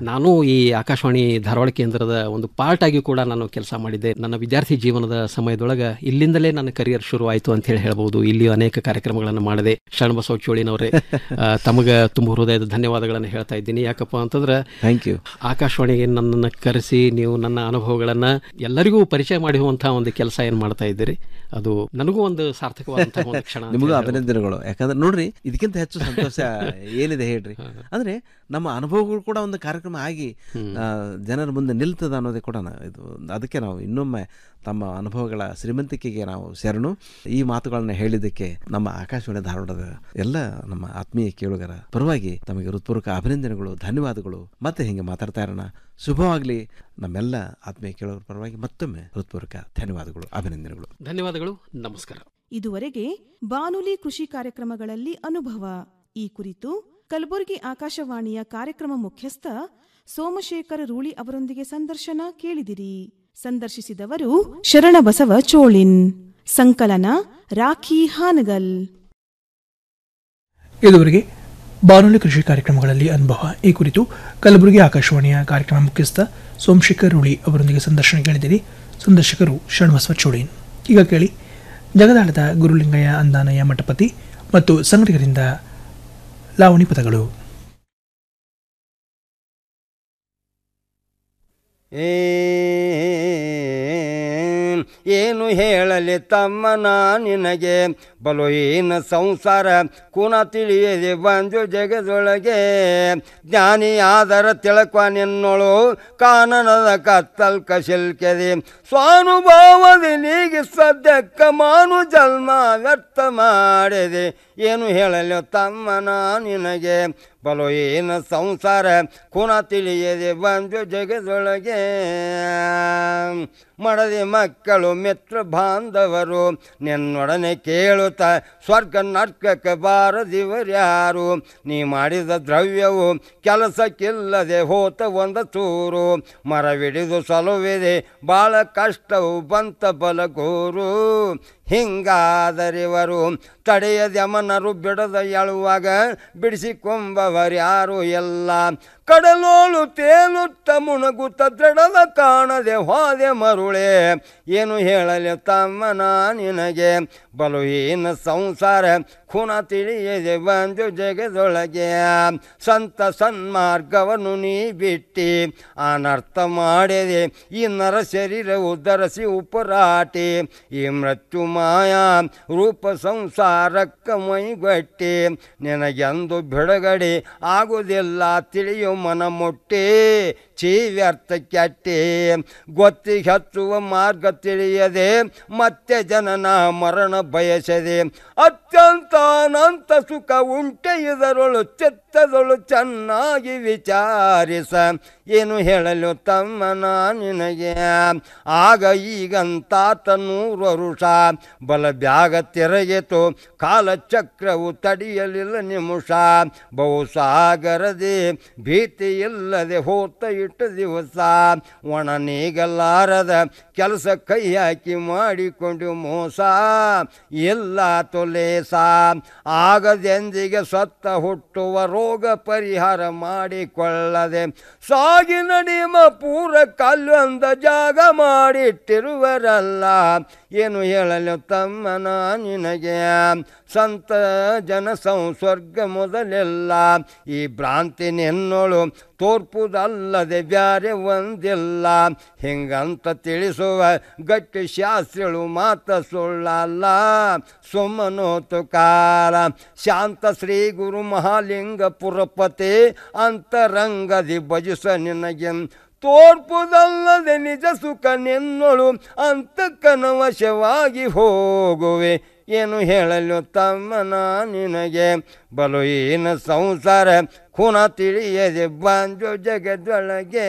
ನಾನು ಈ ಆಕಾಶವಾಣಿ ಧಾರವಾಡ ಕೇಂದ್ರದ ಒಂದು ಪಾರ್ಟ್ ಆಗಿ ಕೂಡ ನಾನು ಕೆಲಸ ಮಾಡಿದ್ದೆ ನನ್ನ ವಿದ್ಯಾರ್ಥಿ ಜೀವನದ ಸಮಯದೊಳಗೆ ಇಲ್ಲಿಂದಲೇ ನನ್ನ ಕರಿಯರ್ ಶುರು ಆಯಿತು ಅಂತ ಹೇಳಿ ಹೇಳ್ಬೋದು ಇಲ್ಲಿ ಅನೇಕ ಕಾರ್ಯಕ್ರಮಗಳನ್ನು ಮಾಡಿದೆ ಶರಣಬಸವ ಚೋಳಿನವರೇ ಆ, ತಮಗೆ ತುಂಬ ಹೃದಯದ ಧನ್ಯವಾದಗಳನ್ನು ಹೇಳ್ತಾ ಇದ್ದೀನಿ ಯಾಕಪ್ಪ ಅಂತಂದ್ರೆ ಥ್ಯಾಂಕ್ ಯು ಆಕಾಶವಾಣಿಗೆ ನನ್ನನ್ನು ಕರೆಸಿ ನೀವು ನನ್ನ ಅನುಭವಗಳನ್ನ ಎಲ್ಲರಿಗೂ ಪರಿಚಯ ಮಾಡುವಂತಹ ಒಂದು ಕೆಲಸ ಏನು ಮಾಡ್ತಾ ಇದ್ದೀರಿ ಅದು ನನಗೂ ಒಂದು ಸಾರ್ಥಕವಾದಂತಹ ಒಂದು ಕ್ಷಣ ಅಂತ ನಿಮಗೂ ಹೇಳ್ಬೋದು. ಅಭಿನಂದನೆಗಳು ಯಾಕಂದ್ರೆ ನೋಡ್ರಿ ಇದಕ್ಕಿಂತ ಹೆಚ್ಚು ಸಂತೋಷ ಏನಿದೆ ಹೇಳ್ರಿ ಅಂದ್ರೆ ನಮ್ಮ ಅನುಭವಗಳು ಕೂಡ ಒಂದು ಕಾರ್ಯಕ್ರಮ ಆಗಿ ಆ, ಜನರ ಮುಂದೆ ನಿಲ್ತದ ಅನ್ನೋದೇ ಕೂಡ ನಾ- ಇದು ಅದಕ್ಕೆ ನಾವು ಇನ್ನೊಮ್ಮೆ ತಮ್ಮ ಅನುಭವಗಳ ಶ್ರೀಮಂತಿಕೆಗೆ ನಾವು ಶರಣು ಈ ಮಾತುಗಳನ್ನ ಹೇಳಿದ್ದಕ್ಕೆ ನಮ್ಮ ಆಕಾಶವಾಣಿ ಧಾರವಾಡದ ಎಲ್ಲ ನಮ್ಮ ಆತ್ಮೀಯ ಕೇಳುಗರ ಪರವಾಗಿ ತಮಗೆ ಹೃತ್ಪೂರ್ವಕ ಅಭಿನಂದನೆಗಳು ಧನ್ಯವಾದಗಳು ಮತ್ತೆ ಹಿಂಗೆ ಮಾತಾಡ್ತಾ ಇರೋಣ ಶುಭವಾಗಲಿ ನಮ್ಮೆಲ್ಲ ಆತ್ಮೀಯ ಕೇಳುಗರ ಪರವಾಗಿ ಮತ್ತೊಮ್ಮೆ ಹೃತ್ಪೂರ್ವಕ ಧನ್ಯವಾದಗಳು ಅಭಿನಂದನೆಗಳು ಧನ್ಯವಾದಗಳು ನಮಸ್ಕಾರ ಇದುವರೆಗೆ ಬಾನುಲಿ ಕೃಷಿ ಕಾರ್ಯಕ್ರಮಗಳಲ್ಲಿ ಅನುಭವ ಈ ಕುರಿತು ಕಲಬುರಗಿ ಆಕಾಶವಾಣಿಯ ಕಾರ್ಯಕ್ರಮ ಮುಖ್ಯಸ್ಥ ಸೋಮಶೇಖರ ರೂಳಿ ಅವರೊಂದಿಗೆ ಸಂದರ್ಶನ ಕೇಳಿದಿರಿ ಸಂದರ್ಶಿಸಿದವರು ಶರಣಬಸವ ಚೋಳಿನ್ ಸಂಕಲನ ರಾಖಿ ಹಾನಗಲ್ ಇದುವರೆಗೆ ಬಾನುಲಿ ಕೃಷಿ ಕಾರ್ಯಕ್ರಮಗಳಲ್ಲಿ ಅನುಭವ ಈ ಕುರಿತು ಕಲಬುರಗಿ ಆಕಾಶವಾಣಿಯ ಕಾರ್ಯಕ್ರಮ ಮುಖ್ಯಸ್ಥ ಸೋಮಶೇಖರ್ ರೂಳಿ ಅವರೊಂದಿಗೆ ಸಂದರ್ಶನ ಕೇಳಿದಿರಿ ಸಂದರ್ಶಕರು ಶರಣಬಸವ ಚೋಳೀನ್ ಈಗ ಕೇಳಿ ಜಗದಾಳದ ಗುರುಲಿಂಗಯ್ಯ ಅಂದಾನಯ್ಯ ಮಠಪತಿ ಮತ್ತು ಸಂಗಡಿಗರಿಂದ ಲಾವಣಿ ಪದಗಳು ಏ- ಏನು ಹೇಳಲಿ ತಮ್ಮನ ನಿನಗೆ ಬಲು ಏನ ಸಂಸಾರ ಕುಣ ತಿಳಿಯದೆ ಬಂದು ಜಗದೊಳಗೆ ಜ್ಞಾನಿ ಆದರ ತಿಳಕ ನಿನ್ನೊಳು ಕಾನನದ ಕತ್ತಲ್ ಕಶಿಲ್ಕೆದೆ ಸ್ವಾನುಭಾವದಿ ನೀಗಿ ಸದ್ಯಕ್ಕ ಮಾನು ಜನ್ಮ ವ್ಯರ್ಥ ಮಾಡಿದೆ ಏನು ಹೇಳಲಿ ತಮ್ಮನ ನಿನಗೆ ಬಲು ಏನ ಸಂಸಾರ ಕುಣ ತಿಳಿಯದೆ ಬಂದು ಜಗದೊಳಗೆ ಮಡದಿ ಮಕ್ಕಳು ಮಿತ್ರ ಬಾಂಧವರು ನಿನ್ನೊಡನೆ ಕೇಳುತ್ತ ಸ್ವರ್ಗ ನರ್ಕಕ್ಕೆ ಬಾರದಿವರ್ಯಾರು ನೀ ಮಾಡಿದ ದ್ರವ್ಯವು ಕೆಲಸಕ್ಕಿಲ್ಲದೆ ಹೋತ ಒಂದು ಚೂರು ಮರವಿಡಿದು ಸಲುವಿದೆ ಬಾಳ ಕಷ್ಟವು ಬಂತ ಬಲಗೂರು ಹಿಂಗಾದರಿವರು ತಡೆಯದಮನರು ಬಿಡದ ಎಳುವಾಗ ಬಿಡಿಸಿಕೊಂಬವರ್ಯಾರು ಎಲ್ಲ ಕಡಲೋಳು ತೇಲುತ್ತ ಮುಣಗುತ್ತ ದೃಢದ ಕಾಣದೆ ಹೋದೆ ಮರುಳೆ ಏನು ಹೇಳಲಿ ತಮ್ಮನ ನಿನಗೆ ಬಲು ಏನ ಸಂಸಾರ ಖುಣ ತಿಳಿಯದೆ ಬಂದು ಜಗದೊಳಗೆ ಸಂತ ಸನ್ಮಾರ್ಗವನ್ನು ನೀ ಬಿಟ್ಟಿ ಅನರ್ಥ ಮಾಡಿದೆ ಈ ನರ ಶರೀರ ಉದ್ಧರಿಸಿ ಉಪರಾಟಿ ಈ ಮೃತ್ಯು ಮಾಯಾ ರೂಪ ಸಂಸಾರಕ್ಕ ಮೈಗಟ್ಟಿ ನಿನಗೆಂದು ಬಿಡುಗಡೆ ಆಗುವುದಿಲ್ಲ ತಿಳಿಯು ಮನ ಮುಟ್ಟಿ ಚೀ ವ್ಯರ್ಥ ಕೆಟ್ಟಿ ಗೊತ್ತಿಗೆ ಹಚ್ಚುವ ಮಾರ್ಗ ತಿಳಿಯದೆ ಮತ್ತೆ ಜನನ ಮರಣ ಬಯಸದೆ ಅತ್ಯಂತ ಅನಂತ ಸುಖ ಉಂಟೆ ಇದರೊಳು ಚಿತ್ತದೊಳು ಚೆನ್ನಾಗಿ ವಿಚಾರಿಸ ಏನು ಹೇಳಲು ತಮ್ಮನ ನಿನಗೆ ಆಗ ಈಗಂತಾತ ನೂರು ವರುಷ ಬಲ ಬ್ಯಾಗ ತಿರುಗಿತು ಕಾಲಚಕ್ರವು ತಡೆಯಲಿಲ್ಲ ನಿಮಿಷ ಬಹುಸಾಗರದೆ ಭೀತಿ ಇಲ್ಲದೆ ಹೋತ ಇಟ್ಟು ದಿವಸ ಒಣ ನೀಗಲಾರದ ಕೆಲಸ ಕೈ ಹಾಕಿ ಮಾಡಿಕೊಂಡು ಮೋಸ ಇಲ್ಲ ತೊಲೇಸ ಆಗದೆಂದಿಗೆ ಸತ್ತ ಹುಟ್ಟುವ ರೋಗ ಪರಿಹಾರ ಮಾಡಿಕೊಳ್ಳದೆ ಸಾಗಿ ನಡಿಮ ಪೂರ ಕಲ್ಲೊಂದ ಜಾಗ ಮಾಡಿಟ್ಟಿರುವರಲ್ಲ ಏನು ಹೇಳಲು ತಮ್ಮನ ನಿನಗೆ ಸಂತ ಜನ ಸಂಸರ್ಗ ಮೊದಲೆಲ್ಲ ಈ ಭ್ರಾಂತಿ ನಿನ್ನೋಳು ತೋರ್ಪುದಲ್ಲದೆ ಬ್ಯಾರೆ ಒಂದಿಲ್ಲ ಹಿಂಗಂತ ತಿಳಿಸುವ ಗಟ್ಟಿ ಶಾಸ್ತ್ರಗಳು ಮಾತ ಸುಳ್ಳಲ್ಲ ಸುಮ್ಮನೋತು ಕಾಲ ಶಾಂತ ಶ್ರೀ ಗುರು ಮಹಾಲಿಂಗ ಪುರಪತಿ ಅಂತರಂಗದಿ ಭಜಿಸ ನಿನಗೆ ತೋರ್ಪುದಲ್ಲದೆ ನಿಜ ಸುಖ ನಿನ್ನೊಳು ಅಂತಕ್ಕನ ವಶವಾಗಿ ಹೋಗುವೆ ಏನು ಹೇಳಲು ತಮ್ಮನ ನಿನಗೆ ಬಲು ಏನ ಸಂಸಾರ ಖುಣ ತಿಳಿಯದೆ ಬಂಜು ಜಗದೊಳಗೆ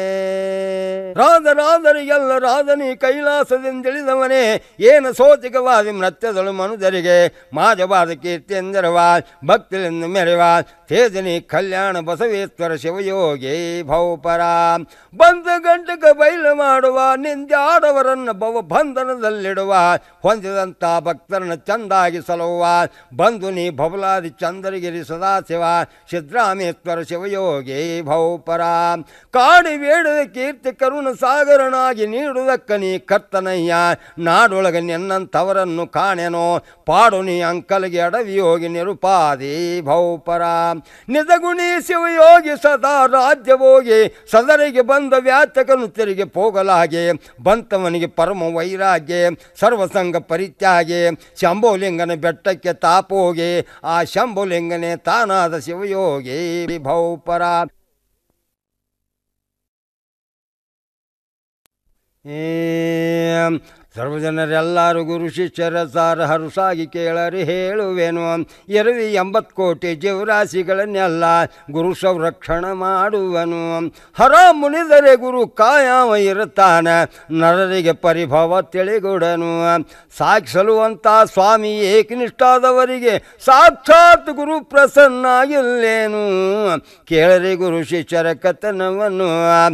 ರಾಧರಾಧರಿಗೆಲ್ಲ ರಾಧನಿ ಕೈಲಾಸದಿಂದಿಳಿದವನೇ ಏನ ಸೋತಿಕವಾದಿ ನೃತ್ಯದಳು ಮನುಜರಿಗೆ ಮಾಜವಾದ ಕೀರ್ತಿಯಂದಿರವ ಭಕ್ತಿಲಿಂದ ಮೆರೆವ ತೇಜನಿ ಕಲ್ಯಾಣ ಬಸವೇಶ್ವರ ಶಿವಯೋಗಿ ಭೌಪರ ಬಂದ ಗಂಟಕ ಬಯಲು ಮಾಡುವ ನಿಂದಾಡವರನ್ನ ಭವ ಬಂಧನದಲ್ಲಿಡುವ ಹೊಂದಿದಂಥ ಭಕ್ತರನ್ನ ಚಂದಾಗಿ ಸಲುವ ಬಂದು ನೀ ಬಬಲಾದಿ ಚಂದ ಚಂದ್ರಗಿರಿ ಸದಾಶಿವ ಸಿದ್ರಾಮೇಶ್ವರ ಶಿವಯೋಗಿ ಭೌಪರ ಕಾಡಿ ಬೇಡದ ಕೀರ್ತಿ ಕರುಣ ಸಾಗರನಾಗಿ ನೀಡುವುದಕ್ಕ ನೀ ಕರ್ತನಯ್ಯ ನಾಡೊಳಗ ನಿನ್ನಂಥವರನ್ನು ಕಾಣೆನೋ ಪಾಡು ನೀ ಅಂಕಲ್ಗೆ ಅಡವಿ ಹೋಗಿ ನಿರುಪಾದಿ ಭೌಪರ ನಿಜಗುಣಿ ಶಿವಯೋಗಿ ಸದಾ ರಾಜ್ಯ ಹೋಗಿ ಸದರಿಗೆ ಬಂದ ವ್ಯಾತಕನು ತಿರುಗಿ ಹೋಗಲಾಗೆ ಬಂತವನಿಗೆ ಪರಮ ವೈರಾಗ್ಯ ಸರ್ವಸಂಗ ಪರಿತ್ಯಾಗಿ ಶಂಭುಲಿಂಗನ ಬೆಟ್ಟಕ್ಕೆ ತಾಪೋಗಿ ಆ ಶಂಭುಲಿಂಗನೇ ತಾನಾದ ಶಿವಯೋಗಿ ಭೌಪರ ಏ ಸರ್ವಜನರೆಲ್ಲರೂ ಗುರು ಶಿಷ್ಯರ ಸಾರ ಹರುಸಾಗಿ ಕೇಳರಿ ಹೇಳುವೆನು ಎರವಿ ಎಂಬತ್ತು ಕೋಟಿ ಜೀವರಾಶಿಗಳನ್ನೆಲ್ಲ ಗುರು ಸಂರಕ್ಷಣ ಮಾಡುವನು ಹರ ಮುನಿದರೆ ಗುರು ಕಾಯವ ಇರುತ್ತಾನ ನರರಿಗೆ ಪರಿಭವ ತಿಳಿಗೊಡನು ಸಾಕ್ಷಿಸಲುವಂತ ಸ್ವಾಮಿ ಏಕನಿಷ್ಠಾದವರಿಗೆ ಸಾಕ್ಷಾತ್ ಗುರು ಪ್ರಸನ್ನಾಗಿಲ್ಲೇನು ಕೇಳರಿ ಗುರು ಶಿಷ್ಯರ ಕಥನವನ್ನು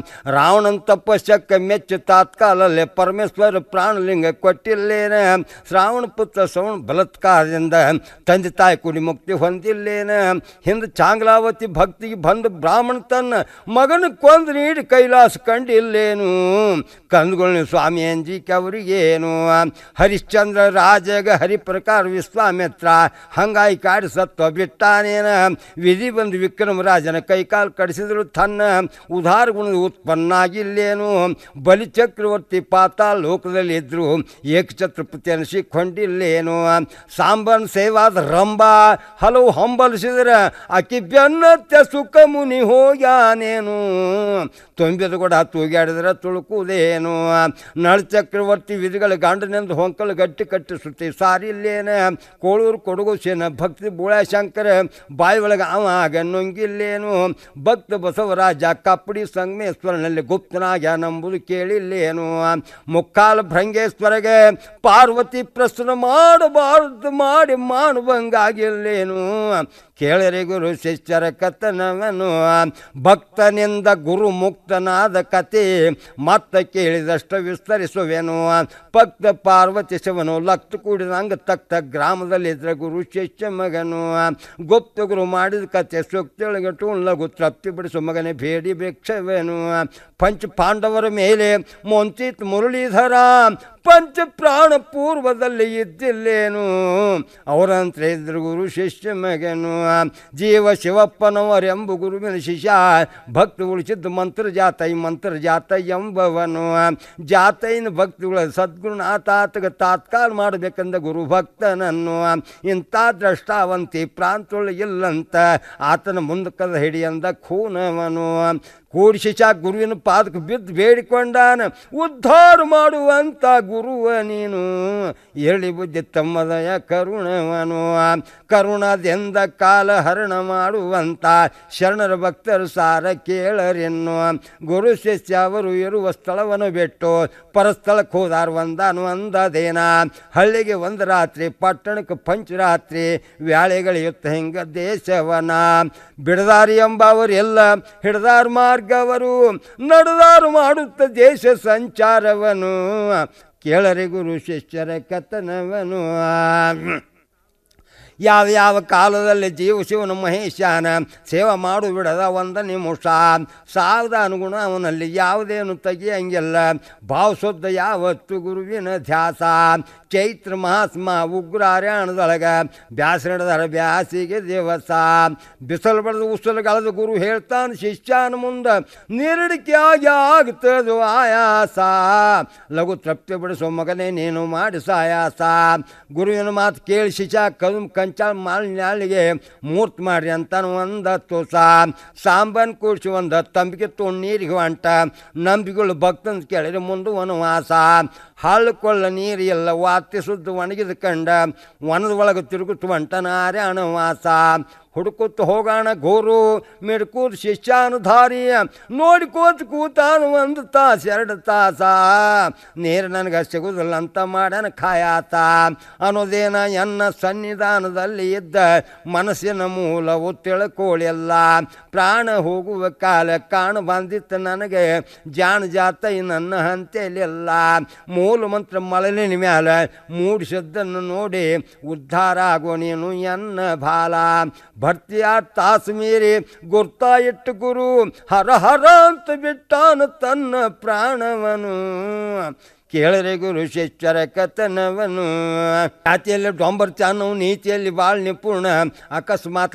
ರಾವಣನ್ ತಪಸ್ಸಕ್ಕೆ ಮೆಚ್ಚು ತಾತ್ಕಾಲಲ್ಲೇ ಪರಮೇಶ್ವರ ಪ್ರಾಣ ಲಿಂಗ ಕೊಟ್ಟಿಲ್ಲೇನ ಶ್ರಾವಣ ಪುತ್ರ ಶ್ರವಣ ಬಲತ್ಕಾರದಿಂದ ತಂದೆ ತಾಯಿ ಕುಡಿ ಮುಕ್ತಿ ಹೊಂದಿಲ್ಲೇನ ಹಿಂದೆ ಚಾಂಗ್ಲಾವತಿ ಭಕ್ತಿಗೆ ಬಂದು ಬ್ರಾಹ್ಮಣ ತನ್ನ ಮಗನ ಕೊಂದು ನೀಡಿ ಕೈಲಾಸ ಕಂಡಿಲ್ಲೇನು ಕಂದುಗಳ ಸ್ವಾಮಿ ಅಂಜಿಕೆ ಅವರಿಗೇನು ಹರಿಶ್ಚಂದ್ರ ರಾಜಗ ಹರಿಪ್ರಕಾರ ವಿಶ್ವಾಮಿತ್ರ ಹಂಗಾಗಿ ಕಾಡಿ ಸತ್ವ ಬಿಟ್ಟಾನೇನ ವಿಧಿ ಬಂದು ವಿಕ್ರಮರಾಜನ ಕೈಕಾಲು ಕಡಿಸಿದ್ರು ತನ್ನ ಉದಾರ ಗುಣದ ಉತ್ಪನ್ನ ಆಗಿಲ್ಲೇನು ಬಲಿ ಚಕ್ರವರ್ತಿ ಪಾತಾಳ ಲೋಕದಲ್ಲಿ ಇದ್ರು ಏಕಛತ್ರಪತಿ ಅನಿಸಿಕೊಂಡಿಲ್ಲೇನು ಸಾಂಬನ್ ಸೇವಾದ ರಂಬ ಹಲವು ಹಂಬಲಿಸಿದ್ರ ಆಕಿ ಬೆನ್ನತ್ಯ ಸುಖ ಮುನಿ ಹೋಗ್ಯಾನೇನು ತುಂಬಿದ ಕೂಡ ತೂಗ್ಯಾಡಿದ್ರೆ ತುಳುಕುವುದೇನು ನಳ ಚಕ್ರವರ್ತಿ ವಿಧಿಗಳ ಗಂಡನೆಂದು ಹೊಂಕಲು ಗಟ್ಟಿ ಕಟ್ಟಿ ಸುತ್ತಿ ಸಾರಿಲ್ಲೇನ ಕೋಳೂರು ಕೊಡಗು ಸೇನ ಭಕ್ತಿ ಬುಳಶಂಕರ ಬಾಯಿ ಒಳಗೆ ಅವಾಗ ನುಂಗಿಲ್ಲೇನು ಭಕ್ತ ಬಸವರಾಜ ಕಪ್ಪಡಿ ಸಂಗಮೇಶ್ವರನಲ್ಲಿ ಗುಪ್ತನಾಗ್ಯಾನೆಂಬುದು ಕೇಳಿಲ್ಲೇನು ಮುಕ್ಕಾಲ ಭೃಂಗೇಶ್ವರಗೆ ಪಾರ್ವತಿ ಪ್ರಶ್ನ ಮಾಡಬಾರದು ಮಾಡಿ ಮಾಡುವಂಗಾಗಿಲ್ಲೇನು ಕೇಳರಿ ಗುರು ಶಿಷ್ಯರ ಕಥನವನು ಭಕ್ತನಿಂದ ಗುರು ಮುಕ್ತನಾದ ಕತೆ ಮತ್ತ ಕೇಳಿದಷ್ಟು ವಿಸ್ತರಿಸುವೆನು ಭಕ್ತ ಪಾರ್ವತಿ ಶಿವನು ಲಕ್ತ ಕೂಡಿದಂಗ ತಕ್ತ ಗ್ರಾಮದಲ್ಲಿದ್ದ ಗುರು ಶಿಷ್ಯ ಮಗನು ಗುಪ್ತ ಗುರು ಮಾಡಿದ ಕತೆ ಸುಕ್ತಿಯೊಳಗೆ ಟೂಣ್ಲಗು ತೃಪ್ತಿ ಬಿಡಿಸು ಮಗನೇ ಬೇಡಿ ಭಿಕ್ಷವೇನು ಪಂಚ ಪಾಂಡವರ ಮೇಲೆ ಮೊಂಚಿತ್ ಮುರಳೀಧರ ಪಂಚ ಪ್ರಾಣ ಪೂರ್ವದಲ್ಲಿ ಇದ್ದಿಲ್ಲೇನು ಅವರಂತ್ರ ಇದ್ರು ಗುರು ಶಿಷ್ಯ ಮಗನು ಜೀವ ಶಿವಪ್ಪನವರೆಂಬ ಗುರುವಿನ ಶಿಷ್ಯ ಭಕ್ತಿ ಉಳಿಸಿದ್ದು ಮಂತ್ರ ಜಾತ ಈ ಮಂತ್ರ ಜಾತ ಎಂಬವನು ಜಾತೈನ ಭಕ್ತಿಗಳ ಸದ್ಗುರುನಾಥಾತಗ ತಾತ್ಕಾಲ ಮಾಡಬೇಕಂದ ಗುರು ಭಕ್ತನನ್ನು ಇಂಥ ದ್ರಷ್ಟಾವಂತಿ ಪ್ರಾಂತೊಳ ಇಲ್ಲಂತ ಆತನ ಮುಂದಕ್ಕದ ಹಿಡಿಯಂದ ಖೂನವನು ಕೂಡಿ ಶಿಷ್ಯ ಗುರುವಿನ ಪಾದಕ್ಕೆ ಬಿದ್ದು ಬೇಡಿಕೊಂಡಾನ ಉದ್ಧಾರ ಮಾಡುವಂಥ ಗುರುವ ನೀನು ಎಳಿ ಬುದ್ಧಿ ತಮ್ಮದಯ ಕರುಣವನು ಕರುಣದಿಂದ ಕಾಲ ಹರಣ ಮಾಡುವಂಥ ಶರಣರ ಭಕ್ತರು ಸಾರ ಕೇಳರೆನ್ನು ಗುರು ಶಿಷ್ಯ ಅವರು ಇರುವ ಸ್ಥಳವನ್ನು ಬಿಟ್ಟು ಪರಸ್ಥಳಕ್ಕೆ ಹೋದಾರ ಒಂದಾನು ಒಂದದೇನ ಹಳ್ಳಿಗೆ ಒಂದು ರಾತ್ರಿ ಪಟ್ಟಣಕ್ಕೆ ಪಂಚರಾತ್ರಿ ವ್ಯಾಳೆಗಳಿಯುತ್ತ ಹಿಂಗ ದೇಶವನ ಬಿಡದಾರಿ ಎಂಬವರೆಲ್ಲ ಹಿಡ್ದಾರ ಮಾರ್ಗವರು ನಡೆದಾರು ಮಾಡುತ್ತ ದೇಶ ಸಂಚಾರವನು ಕೇಳರೆ ಗುರು ಶಿಷ್ಯರ ಕಥನವನು ಯಾವ ಯಾವ ಕಾಲದಲ್ಲಿ ಜೀವ ಶಿವನ ಮಹೇಶನ ಸೇವೆ ಮಾಡು ಬಿಡದ ಒಂದು ನಿಮಿಷ ಸಾಲದ ಅನುಗುಣ ಅವನಲ್ಲಿ ಯಾವುದೇನು ತೆಗಿಯಂಗಿಲ್ಲ ಭಾವಶುದ್ಧ ಯಾವತ್ತು ಗುರುವಿನ ಧ್ಯಾಸ ಚೈತ್ರ ಮಹಾತ್ಮ ಉಗ್ರ ಹರ್ಯಾಣದೊಳಗ ಬ್ಯಾಸರಡದರ ಬ್ಯಾಸಿಗೆ ದಿವಸ ಬಿಸಲು ಬಡ್ದು ಉಸಲುಗಳದ ಗುರು ಹೇಳ್ತಾನೆ ಶಿಷ್ಯನ ಮುಂದೆ ನೀರಡಿಕೆಯಾಗಿ ಆಗ್ತದು ಆಯಾಸ ಲಘು ತೃಪ್ತಿ ಬಿಡಿಸೋ ಮಗನೇ ನೀನು ಮಾಡಿ ಸಾಯಾಸ ಗುರುವಿನ ಮಾತು ಕೇಳಿ ಶಿಷ್ಯ ಕದು ಕಂಚಾಳ ಮಾಲಿನ್ಯಾಳಿಗೆ ಮೂರ್ತಿ ಮಾಡ್ರಿ ಅಂತಾನು ಒಂದು ತುಸ ಸಾಂಬನ್ ಕೂಡಿಸಿ ಒಂದು ತಂಬಿಗೆ ತೊಗೊಂಡು ನೀರಿಗೆ ಹೊಂಟ ನಂಬಿಗಳು ಭಕ್ತನ ಕೇಳಿದ್ರೆ ಮುಂದೆ ವನವಾಸ ಹಳ್ಳಕೊಳ್ಳ ನೀರು ಎಲ್ಲ ವಾತಿ ಸುದ್ದು ಒಣಗಿದ ಕಂಡ ವನದ ಒಳಗೆ ತಿರುಗುತ್ತು ಹೊಂಟ ನಾರ್ಯಾಣ ವಾಸ ಹುಡುಕುತ್ತ ಹೋಗೋಣ ಗೋರು ಮಿಡ್ಕೂತ್ ಶಿಷ್ಯಾನುಧಾರಿ ನೋಡ್ಕೋತ ಕೂತಾನ ಒಂದು ತಾಸು ಎರಡು ತಾಸ ನೀರು ನನಗೆ ಸಿಗುದಿಲ್ಲ ಅಂತ ಮಾಡ್ಯಾನ ಖಾಯಾತ ಅನ್ನೋದೇನ ಎನ್ನ ಸನ್ನಿಧಾನದಲ್ಲಿ ಇದ್ದ ಮನಸ್ಸಿನ ಮೂಲವು ತಿಳ್ಕೊಳ್ಳಿಲ್ಲ ಪ್ರಾಣ ಹೋಗುವ ಕಾಲ ಕಾಣ ಬಂದಿತ್ತು ನನಗೆ ಜಾಣ ಜಾತ ನನ್ನ ಹಂತೆಲಿಲ್ಲ ಮೂಲ ಮಂತ್ರ ಮಳಲಿನ ಮ್ಯಾಲ ಮೂಡಿಸಿದ್ದನ್ನು ನೋಡಿ ಉದ್ಧಾರ ಆಗೋ ನೀನು ಎನ್ನ ಬಾಲ ಭರ್ತಿಯ ತಾಸು ಮೀರಿ ಗುರ್ತಾ ಇಟ್ಟು ಗುರು ಹರ ಹರ ಅಂತ ಬಿಟ್ಟಾನ ತನ್ನ ಪ್ರಾಣವನು ಕೇಳರೆ ಗುರು ಶಿಷ್ಯರ ಕಥನವನು ಜಾತಿಯಲ್ಲಿ ಡೊಂಬರ್ ಚಾನವು ನೀತಿಯಲ್ಲಿ ಬಾಳ್ ನಿಪುಣ ಅಕಸ್ಮಾತ್